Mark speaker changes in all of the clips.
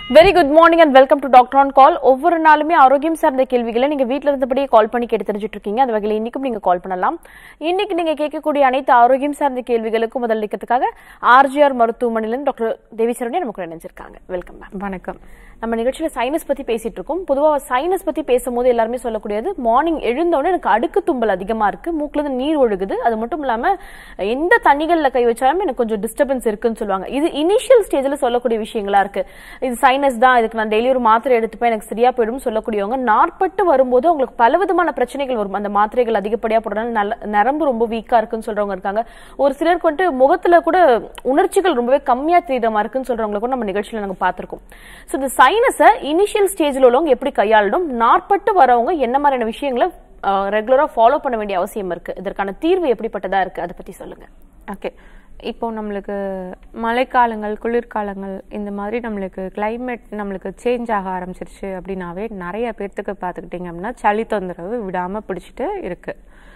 Speaker 1: Very good morning and welcome to doctor on call ஒவ்வொரு நாளுமே ஆரோக்கியம் சார்ந்த கேள்விகளை நீங்க வீட்ல இருந்தபடியே கால் பண்ணி கேட்டு தெரிஞ்சுட்டு இருக்கீங்க அந்த வகையில் இன்னைக்கும் நீங்க கால் பண்ணலாம் இன்னைக்கு நீங்க கேட்கக்கூடிய அனைத்து ஆரோக்கியம் சார்ந்த கேள்விகளுக்கும் முதல் நிற்கிறதுக்காக ஆர்ஜிஆர் மருத்துவமனையிலிருந்து டாக்டர் தேவி சரவணி நமக்கு இணைஞ்சிருக்காங்க வெல்கம் மேம்
Speaker 2: வணக்கம்
Speaker 1: நம்ம நிகழ்ச்சியில சைனஸ் பத்தி பேசிட்டு இருக்கோம் பொதுவா சைனஸ் பத்தி பேசும்போது எல்லாருமே சொல்லக்கூடியது மார்னிங் எழுந்தவுடனே எனக்கு அடுக்கு தும்பல் அதிகமா இருக்கு மூக்குல இருந்து நீர் ஒழுகுது அது மட்டும் இல்லாம எந்த தண்ணிகள்ல கை வச்சாலுமே எனக்கு கொஞ்சம் டிஸ்டர்பன்ஸ் இருக்குன்னு சொல்லுவாங்க இது இனிஷியல் ஸ்டேஜ்ல சொல்லக்கூடிய விஷயங்களா இருக்கு இது சைனஸ் தான் இதுக்கு நான் டெய்லி ஒரு மாத்திரை எடுத்துப்பேன் எனக்கு சரியா போயிடும் சொல்லக்கூடியவங்க நாட்பட்டு வரும்போது அவங்களுக்கு பலவிதமான பிரச்சனைகள் வரும் அந்த மாத்திரைகள் அதிகப்படியா போடுறதுனால நல்ல நரம்பு ரொம்ப வீக்கா இருக்குன்னு சொல்றவங்க இருக்காங்க ஒரு சிலருக்கு வந்துட்டு முகத்துல கூட உணர்ச்சிகள் ரொம்பவே கம்மியா தெரியுற மாதிரி இருக்குன்னு சொல்றவங்களை கூட நம்ம நிகழ்ச்சியில நாங்க பார்த்திருக்கோம் ஸோ இந்த சைனஸை இனிஷியல் ஸ்டேஜ்ல உள்ளவங்க எப்படி கையாளணும் நாட்பட்டு வரவங்க என்ன மாதிரியான விஷயங்களை ரெகுலரா ஃபாலோ பண்ண வேண்டிய அவசியம் இருக்கு இதற்கான தீர்வு எப்படிப்பட்டதா இருக்கு அதை பத்தி சொல்லுங்க
Speaker 2: ஓகே இப்போ நம்மளுக்கு மழைக்காலங்கள் குளிர்காலங்கள் இந்த மாதிரி நம்மளுக்கு climate நம்மளுக்கு சேஞ்ச் ஆக ஆரம்பிச்சிருச்சு அப்படின்னாவே நிறைய பேர்த்துக்கு பார்த்துக்கிட்டிங்க அப்படின்னா சளி தொந்தரவு விடாமல் பிடிச்சிட்டு இருக்கு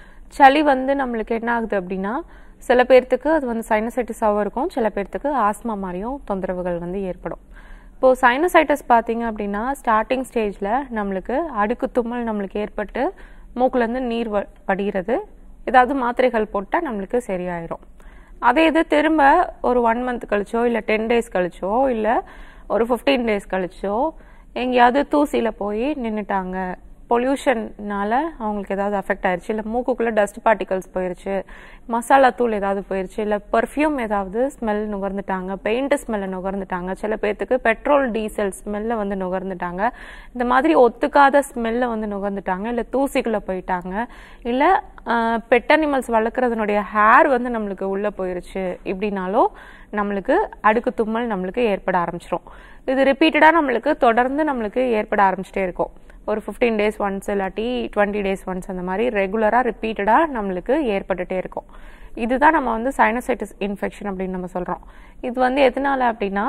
Speaker 2: சளி வந்து நம்மளுக்கு என்ன ஆகுது அப்படின்னா சில பேர்த்துக்கு அது வந்து சைனசைட்டிஸாகவும் இருக்கும் சில பேர்த்துக்கு ஆஸ்மா மாதிரியும் தொந்தரவுகள் வந்து ஏற்படும் இப்போது சைனசைட்டிஸ் பார்த்தீங்க அப்படின்னா ஸ்டார்டிங் ஸ்டேஜில் நம்மளுக்கு அடுக்கு தும்மல் நம்மளுக்கு ஏற்பட்டு மூக்குலேருந்து நீர் வ வடிகிறது ஏதாவது மாத்திரைகள் போட்டால் நம்மளுக்கு சரியாயிரும் அதே இது திரும்ப ஒரு ஒன் மந்த் கழிச்சோ இல்லை டென் டேஸ் கழிச்சோ இல்லை ஒரு ஃபிஃப்டீன் டேஸ் கழிச்சோ எங்கேயாவது தூசியில் போய் நின்றுட்டாங்க பொல்யூஷன்னால அவங்களுக்கு ஏதாவது அஃபெக்ட் ஆயிருச்சு இல்லை மூக்குக்குள்ளே டஸ்ட் பார்ட்டிகல்ஸ் போயிருச்சு மசாலா தூள் ஏதாவது போயிருச்சு இல்லை பர்ஃப்யூம் ஏதாவது ஸ்மெல் நுகர்ந்துட்டாங்க பெயிண்ட் ஸ்மெல்லை நுகர்ந்துட்டாங்க சில பேர்த்துக்கு பெட்ரோல் டீசல் ஸ்மெல்லை வந்து நுகர்ந்துட்டாங்க இந்த மாதிரி ஒத்துக்காத ஸ்மெல்லை வந்து நுகர்ந்துட்டாங்க இல்லை தூசிக்குள்ளே போயிட்டாங்க இல்லை பெட் அனிமல்ஸ் வளர்க்குறதுனுடைய ஹேர் வந்து நம்மளுக்கு உள்ளே போயிருச்சு இப்படின்னாலும் நம்மளுக்கு அடுக்கு தும்மல் நம்மளுக்கு ஏற்பட ஆரம்பிச்சிரும் இது ரிப்பீட்டடாக நம்மளுக்கு தொடர்ந்து நம்மளுக்கு ஏற்பட ஆரம்பிச்சிட்டே இருக்கும் ஒரு ஃபிஃப்டீன் டேஸ் ஒன்ஸ் இல்லாட்டி டுவெண்ட்டி டேஸ் ஒன்ஸ் அந்த மாதிரி ரெகுலராக ரிப்பீட்டடாக நம்மளுக்கு ஏற்பட்டுட்டே இருக்கும் இதுதான் நம்ம வந்து சைனசைட்டிஸ் இன்ஃபெக்ஷன் அப்படின்னு நம்ம சொல்கிறோம் இது வந்து எதனால அப்படின்னா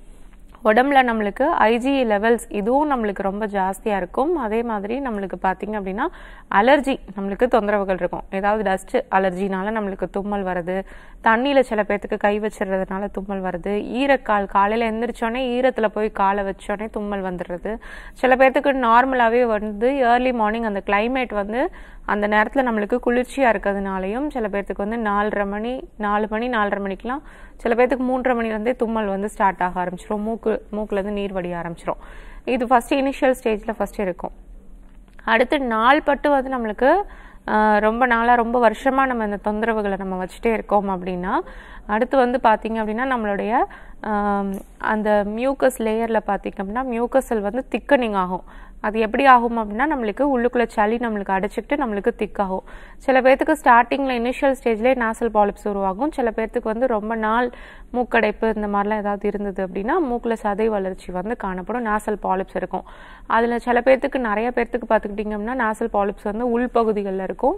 Speaker 2: உடம்புல நம்மளுக்கு ஐஜி லெவல்ஸ் இதுவும் நம்மளுக்கு ரொம்ப ஜாஸ்தியாக இருக்கும் அதே மாதிரி நம்மளுக்கு பார்த்தீங்க அப்படின்னா அலர்ஜி நம்மளுக்கு தொந்தரவுகள் இருக்கும் ஏதாவது டஸ்ட் அலர்ஜினால நம்மளுக்கு தும்மல் வருது தண்ணியில் சில பேர்த்துக்கு கை வச்சிடுறதுனால தும்மல் வருது ஈரக்கால் காலையில் எந்திரிச்சோடனே ஈரத்தில் போய் காலை வச்சோடனே தும்மல் வந்துடுறது சில பேர்த்துக்கு நார்மலாகவே வந்து ஏர்லி மார்னிங் அந்த கிளைமேட் வந்து அந்த நேரத்தில் நம்மளுக்கு குளிர்ச்சியாக இருக்கிறதுனாலையும் சில பேர்த்துக்கு வந்து நாலரை மணி நாலு மணி நாலரை மணிக்கெலாம் சில பேர்த்துக்கு மூன்றரை மணிலேருந்தே தும்மல் வந்து ஸ்டார்ட் ஆக ஆரம்பிச்சிரும் மூக்கு மூக்குலேருந்து நீர் வடிய ஆரம்பிச்சிரும் இது ஃபஸ்ட்டு இனிஷியல் ஸ்டேஜில் ஃபஸ்ட்டு இருக்கும் அடுத்து நாள் பட்டு வந்து நம்மளுக்கு ஆஹ், ரொம்ப நாளாக ரொம்ப வருஷமாக நம்ம இந்த தொந்தரவுகளை நம்ம வச்சுட்டே இருக்கோம் அப்படின்னா அடுத்து வந்து பார்த்தீங்க அப்படின்னா நம்மளுடைய ஆம், அந்த மியூக்கஸ் லேயரில் பார்த்தீங்க அப்படின்னா மியூக்கஸ் செல் வந்து திக்கனிங் ஆகும் அது எப்படி ஆகும் அப்படின்னா நம்மளுக்கு உள்ளுக்குள்ள சளி நம்மளுக்கு அடைச்சிக்கிட்டு நம்மளுக்கு திக்காகும் சில பேர்த்துக்கு ஸ்டார்டிங்கில் இனிஷியல் ஸ்டேஜ்லேயே நாசல் பாலிப்ஸ் உருவாகும் சில பேர்த்துக்கு வந்து ரொம்ப நாள் மூக்கடைப்பு இந்த மாதிரிலாம் ஏதாவது இருந்தது அப்படின்னா மூக்கில் சதை வளர்ச்சி வந்து காணப்படும் நாசல் பாலிப்ஸ் இருக்கும் அதில் சில பேர்த்துக்கு நிறைய பேர்த்துக்கு பார்த்துக்கிட்டிங்க அப்படின்னா நாசல் பாலிப்ஸ் வந்து உள்பகுதிகளில் இருக்கும்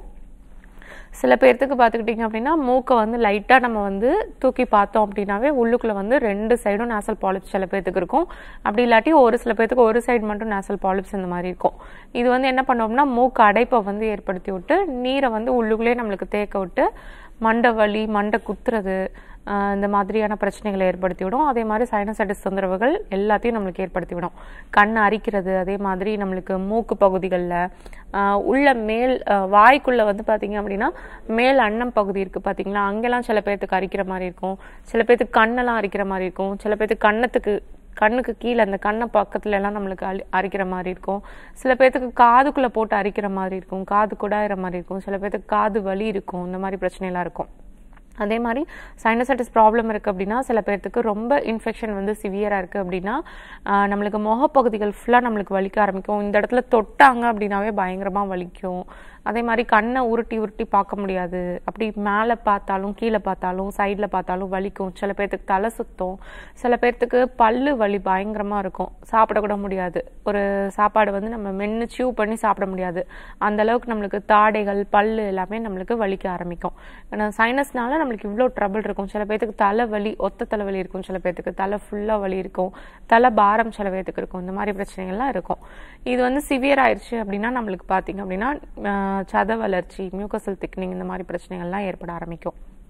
Speaker 2: சில பேர்த்துக்கு பார்த்துக்கிட்டிங்க அப்படின்னா மூக்கை வந்து லைட்டாக நம்ம வந்து தூக்கி பார்த்தோம் அப்படின்னாவே உள்ளுக்குள்ளே வந்து ரெண்டு சைடும் நாசல் பாலிப்ஸ் சில பேர்த்துக்கு இருக்கும் அப்படி இல்லாட்டி ஒரு சில பேர்த்துக்கு ஒரு சைடு மட்டும் நாசல் பாலிப்ஸ் இந்த மாதிரி இருக்கும் இது வந்து என்ன பண்ணோம்னா மூக்கு அடைப்பை வந்து ஏற்படுத்தி விட்டு நீரை வந்து உள்ளுக்குள்ளேயே நம்மளுக்கு தேக்க விட்டு மண்டை வலி மண்டை குத்துறது ஆஹ் இந்த மாதிரியான பிரச்சனைகளை ஏற்படுத்தி விடும் அதே மாதிரி சைனசைட்டிஸ் தொந்தரவுகள் எல்லாத்தையும் நம்மளுக்கு ஏற்படுத்தி விடும் கண் அரிக்கிறது அதே மாதிரி நம்மளுக்கு மூக்கு பகுதிகளில் உள்ள மேல் ஆஹ் வாய்க்குள்ள வந்து பார்த்தீங்க அப்படின்னா மேல் அன்னம் பகுதி இருக்குது பார்த்தீங்களா அங்கெல்லாம் சில பேர்த்துக்கு அரிக்கிற மாதிரி இருக்கும் சில பேர்த்துக்கு கண்ணெல்லாம் அரிக்கிற மாதிரி இருக்கும் சில பேர்த்துக்கு கண்ணத்துக்கு கண்ணுக்கு கீழே அந்த கண்ணை பக்கத்துல எல்லாம் நம்மளுக்கு அரி அரிக்கிற மாதிரி இருக்கும் சில பேர்த்துக்கு காதுக்குள்ள போட்டு அரிக்கிற மாதிரி இருக்கும் காது குடாயிற மாதிரி இருக்கும் சில பேர்த்துக்கு காது வலி இருக்கும் இந்த மாதிரி பிரச்சனைலாம் இருக்கும் அதே மாதிரி சைனசைட்டிஸ் ப்ராப்ளம் இருக்குது அப்படின்னா சில பேர்த்துக்கு ரொம்ப இன்ஃபெக்ஷன் வந்து சிவியராக இருக்குது அப்படின்னா ஆஹ் நம்மளுக்கு முகப்பகுதிகள் ஃபுல்லாக நம்மளுக்கு வலிக்க ஆரம்பிக்கும் இந்த இடத்துல தொட்டாங்க அப்படின்னாவே பயங்கரமாக வலிக்கும் அதே மாதிரி கண்ணை உருட்டி உருட்டி பார்க்க முடியாது அப்படி மேலே பார்த்தாலும் கீழே பார்த்தாலும் சைடில் பார்த்தாலும் வலிக்கும் சில பேர்த்துக்கு தலை சுத்தம் சில பேர்த்துக்கு பல்லு வலி பயங்கரமாக இருக்கும் சாப்பிடக்கூட முடியாது ஒரு சாப்பாடு வந்து நம்ம மென்று சியூ பண்ணி சாப்பிட முடியாது அந்த அளவுக்கு நம்மளுக்கு தாடைகள் பல்லு எல்லாமே நம்மளுக்கு வலிக்க ஆரம்பிக்கும் ஏன்னா சைனஸ்னால நம்மளுக்கு இவ்வளோ ட்ரபிள் இருக்கும் சில பேர்த்துக்கு தலை வலி ஒத்த தலைவலி இருக்கும் சில பேர்த்துக்கு தலை ஃபுல்லாக வலி இருக்கும் தலை பாரம் சில பேர்த்துக்கு இருக்கும் இந்த மாதிரி பிரச்சனைகள்லாம் இருக்கும் இது வந்து சிவியர் ஆயிடுச்சு அப்படின்னா நம்மளுக்கு பார்த்தீங்க அப்படின்னா ஆஹ் சத வளர்ச்சி மியூக்கசல் திக்னிங் இந்த மாதிரி பிரச்சனைகள்லாம் ஏற்பட ஆரம்பிக்கும்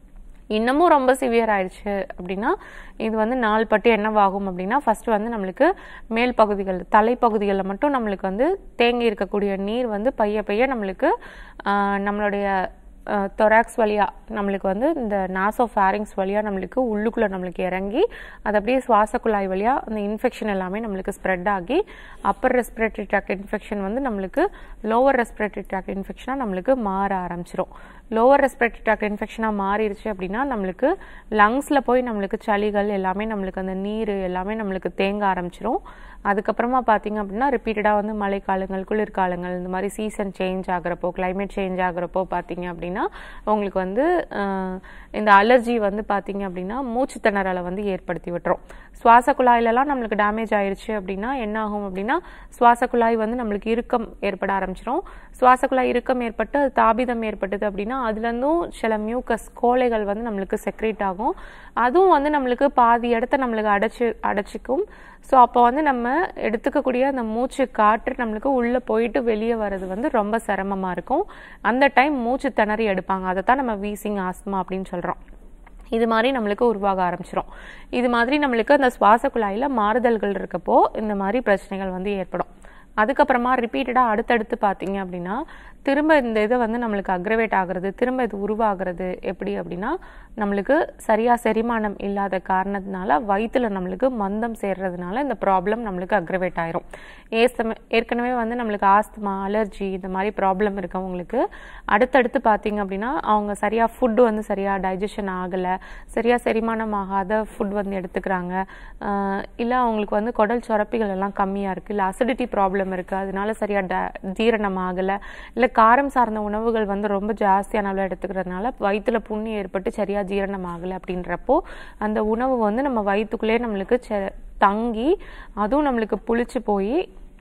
Speaker 2: இன்னமும் ரொம்ப சிவியர் ஆயிடுச்சு அப்படின்னா இது வந்து நாள் பட்டு என்னவாகும் அப்படின்னா ஃபர்ஸ்ட் வந்து நம்மளுக்கு மேல் பகுதிகள் தலைப்பகுதிகளில் மட்டும் நம்மளுக்கு வந்து தேங்கி இருக்கக்கூடிய நீர் வந்து பைய பைய நம்மளுக்கு ஆஹ், நம்மளுடைய தொராக்ஸ் வழியா நம்மளுக்கு வந்து இந்த நாசோ ஃபேரிங்ஸ் வழியா நம்மளுக்கு உள்ளுக்குள்ள நம்மளுக்கு இறங்கி அது அப்படியே சுவாச குழாய் வழியா அந்த இன்ஃபெக்ஷன் எல்லாமே நம்மளுக்கு ஸ்ப்ரெட் ஆகி அப்பர் ரெஸ்பிரேட்டரி ட்ராக்ட் இன்ஃபெக்ஷன் வந்து நம்மளுக்கு லோவர் ரெஸ்பிரேட்டரி ட்ராக்ட் இன்ஃபெக்ஷனாக நம்மளுக்கு மாற ஆரம்பிச்சிரும் லோவர் ரெஸ்பிரேட்டரி ட்ராக்ட் இன்ஃபெக்ஷனாக மாறிடுச்சு அப்படின்னா நம்மளுக்கு லங்ஸில் போய் நம்மளுக்கு சளிகள் எல்லாமே நம்மளுக்கு அந்த நீர் எல்லாமே நம்மளுக்கு தேங்க ஆரம்பிச்சிரும் அதுக்கப்புறமா பார்த்தீங்க அப்படின்னா ரிப்பீட்டடாக வந்து மழைக்காலங்கள் குளிர்காலங்கள் இந்த மாதிரி சீசன் சேஞ்ச் ஆகுறப்போ climate சேஞ்ச் ஆகுறப்போ பார்த்தீங்க அப்படின்னா உங்களுக்கு வந்து ஆஹ், இந்த அலர்ஜி வந்து பார்த்தீங்க அப்படின்னா மூச்சு திணறலை வந்து ஏற்படுத்தி விட்டுரும் சுவாச குழாயிலலாம் நம்மளுக்கு டேமேஜ் ஆயிருச்சு அப்படின்னா என்ன ஆகும் அப்படின்னா சுவாச குழாய் வந்து நம்மளுக்கு இறுக்கம் ஏற்பட ஆரம்பிச்சிரும் சுவாச குழாய் இறுக்கம் ஏற்பட்டு அது தாபிதம் ஏற்பட்டது அப்படின்னா அதுலேருந்தும் சில மியூக்கஸ் கோழைகள் வந்து நம்மளுக்கு செக்ரேட் ஆகும் அதுவும் வந்து நம்மளுக்கு பாதி இடத்த நம்மளுக்கு அடைச்சு அடைச்சிக்கும் ஸோ அப்போ வந்து நம்ம எடுத்துக்கக்கூடிய அந்த மூச்சு காற்று நம்மளுக்கு உள்ளே போயிட்டு வெளியே வர்றது வந்து ரொம்ப சிரமமாக இருக்கும் அந்த டைம் மூச்சு திணறி எடுப்பாங்க அதை தான் நம்ம வீசிங் ஆஸ்மா அப்படின்னு சொல்கிறோம் இது மாதிரி நம்மளுக்கு உருவாக ஆரம்பிச்சிரும் இது மாதிரி நம்மளுக்கு அந்த சுவாச குழாயில் மாறுதல்கள் இருக்கப்போ இந்த மாதிரி பிரச்சனைகள் வந்து ஏற்படும் அதுக்கப்புறமா ரிப்பீட்டடாக அடுத்தடுத்து பார்த்தீங்க அப்படின்னா திரும்ப இந்த இதை வந்து நம்மளுக்கு அக்ரவேட் ஆகுறது திரும்ப இது உருவாகிறது எப்படி அப்படின்னா நம்மளுக்கு சரியாக செரிமானம் இல்லாத காரணத்தினால வயிற்றுல நம்மளுக்கு மந்தம் சேர்றதுனால இந்த ப்ராப்ளம் நம்மளுக்கு அக்ரவேட் ஆயிரும் ஏசம ஏற்கனவே வந்து நம்மளுக்கு ஆஸ்துமா அலர்ஜி இந்த மாதிரி ப்ராப்ளம் இருக்கவங்களுக்கு அடுத்தடுத்து பார்த்தீங்க அப்படின்னா அவங்க சரியாக ஃபுட்டு வந்து சரியாக டைஜஷன் ஆகலை சரியாக செரிமானம் ஆகாத ஃபுட் வந்து எடுத்துக்கிறாங்க இல்லை அவங்களுக்கு வந்து குடல் சுரப்பிகள் எல்லாம் கம்மியாக இருக்குது இல்லை அசிடிட்டி ப்ராப்ளம் இருக்குது அதனால சரியாக ட ஜீரணம் ஆகலை இல்லை காரம் சார்ந்த உணவுகள் வந்து ரொம்ப ஜாஸ்தியான அளவில் எடுத்துக்கிறதுனால வயிற்றுல புண்ணு ஏற்பட்டு சரியாக ஜீரணம் ஆகலை அப்படின்றப்போ அந்த உணவு வந்து நம்ம வயிற்றுக்குள்ளே நம்மளுக்கு செ- தங்கி அதுவும் நம்மளுக்கு புளிச்சு போய்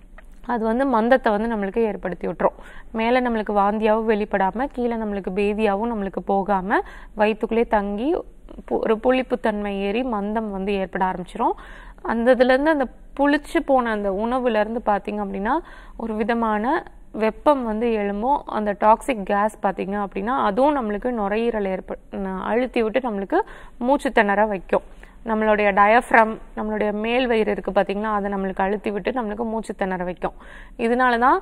Speaker 2: அது வந்து மந்தத்தை வந்து நம்மளுக்கு ஏற்படுத்தி விட்டுரும் மேலே நம்மளுக்கு வாந்தியாகவும் வெளிப்படாமல் கீழே நம்மளுக்கு பேதியாகவும் நம்மளுக்கு போகாமல் வயிற்றுக்குள்ளே தங்கி பு- ஒரு புளிப்புத்தன்மை ஏறி மந்தம் வந்து ஏற்பட ஆரம்பிச்சிரும் அந்த இதுலேருந்து அந்த புளிச்சு போன அந்த உணவுலேருந்து பார்த்தீங்க அப்படின்னா ஒரு விதமான வெப்பம் வந்து எழும்பும் அந்த டாக்ஸிக் கேஸ் பார்த்தீங்க அப்படின்னா அதுவும் நம்மளுக்கு நுரையீரல் ஏற்ப ந- அழுத்தி விட்டு நம்மளுக்கு மூச்சு திணற வைக்கும் நம்மளுடைய டயஃப்ரம் நம்மளுடைய மேல் வயிறு இருக்குது பார்த்தீங்களா அதை நம்மளுக்கு அழுத்தி விட்டு நம்மளுக்கு மூச்சு திணற வைக்கும் இதனால தான்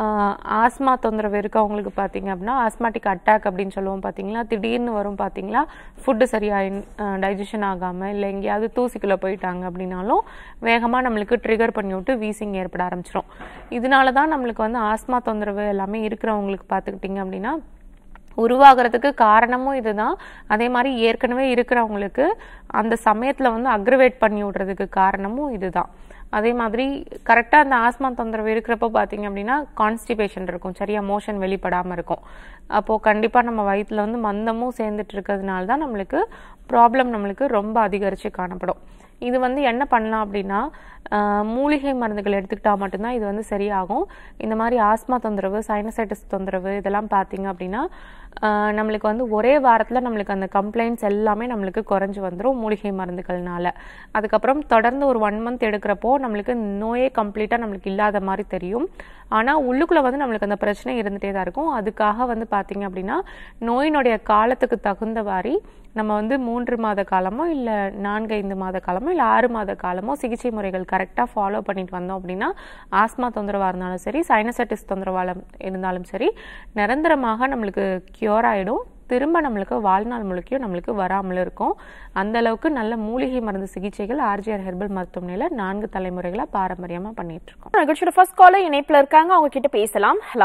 Speaker 2: ஆஸ்மா தொந்தரவு இருக்கவங்களுக்கு பார்த்தீங்க அப்படின்னா ஆஸ்மாட்டிக் அட்டாக் அப்படின்னு சொல்லுவோம் பார்த்தீங்களா திடீர்னு வரும் பார்த்தீங்களா ஃபுட்டு சரியாக டைஜஷன் ஆகாமல் இல்லை எங்கேயாவது தூசிக்குள்ளே போயிட்டாங்க அப்படின்னாலும் வேகமாக நம்மளுக்கு ட்ரிகர் பண்ணி விட்டு வீசிங் ஏற்பட ஆரம்பிச்சிரும் இதனால தான் நம்மளுக்கு வந்து ஆஸ்மா தொந்தரவு எல்லாமே இருக்கிறவங்களுக்கு பார்த்துக்கிட்டிங்க அப்படின்னா உருவாகிறதுக்கு காரணமும் இதுதான் அதே மாதிரி ஏற்கனவே இருக்கிறவங்களுக்கு அந்த சமயத்தில் வந்து அக்ரவேட் பண்ணி விடுறதுக்கு காரணமும் இதுதான் அதே மாதிரி கரெக்டாக அந்த ஆஸ்மா தொந்தரவு இருக்கிறப்போ பார்த்தீங்க அப்படின்னா கான்ஸ்டிபேஷன் இருக்கும் சரியா மோஷன் வெளிப்படாமல் இருக்கும் அப்போது கண்டிப்பாக நம்ம வயிற்றுல வந்து மந்தமும் சேர்ந்துட்டு இருக்கிறதுனால தான் நம்மளுக்கு ப்ராப்ளம் நம்மளுக்கு ரொம்ப அதிகரித்து காணப்படும் இது வந்து என்ன பண்ணலாம் அப்படின்னா ஆஹ், மூலிகை மருந்துகள் எடுத்துக்கிட்டா மட்டும்தான் இது வந்து சரியாகும் இந்த மாதிரி ஆஸ்மா தொந்தரவு சைனசைட்டிஸ் தொந்தரவு இதெல்லாம் பார்த்தீங்க அப்படின்னா ஆஹ், நம்மளுக்கு வந்து ஒரே வாரத்தில் நம்மளுக்கு அந்த கம்ப்ளைண்ட்ஸ் எல்லாமே நம்மளுக்கு குறைஞ்சு வந்துடும் மூலிகை மருந்துகள்னால அதுக்கப்புறம் தொடர்ந்து ஒரு ஒன் மந்த் எடுக்கிறப்போ நம்மளுக்கு நோயே கம்ப்ளீட்டாக நம்மளுக்கு இல்லாத மாதிரி தெரியும் ஆனால் உள்ளுக்குள்ளே வந்து நம்மளுக்கு அந்த பிரச்சனை இருந்துகிட்டே தான் இருக்கும் அதுக்காக வந்து பார்த்தீங்க அப்படின்னா நோயினுடைய காலத்துக்கு தகுந்த மாதிரி நம்ம வந்து மூன்று மாத காலமோ இல்லை நான்கு ஐந்து மாத காலமோ இல்லை ஆறு மாத காலமோ சிகிச்சை முறைகள் கரெக்டாக ஃபாலோ பண்ணிட்டு வந்தோம் அப்படின்னா ஆஸ்மா தொந்தரவாக இருந்தாலும் சரி சைனசைட்டிஸ் தொந்தரவாக இருந்தாலும் சரி நிரந்தரமாக நம்மளுக்கு கியூர் ஆகிடும் திரும்ப நம்மளுக்கு வாழ்நாள் முழுக்கையும் நம்மளுக்கு வராமல் இருக்கும் அந்த அளவுக்கு நல்ல மூலிகை மருந்து சிகிச்சைகள் ஆர்ஜிஆர் ஹெர்பல் மருத்துவமனையில் நான்கு தலைமுறைகளாக பாரம்பரியமாக பண்ணிட்டு இருக்கோம்
Speaker 1: நிகழ்ச்சியோட ஃபர்ஸ்ட் காலர் இணைப்புல இருக்காங்க அவங்க கிட்ட பேசலாம் ஹலோ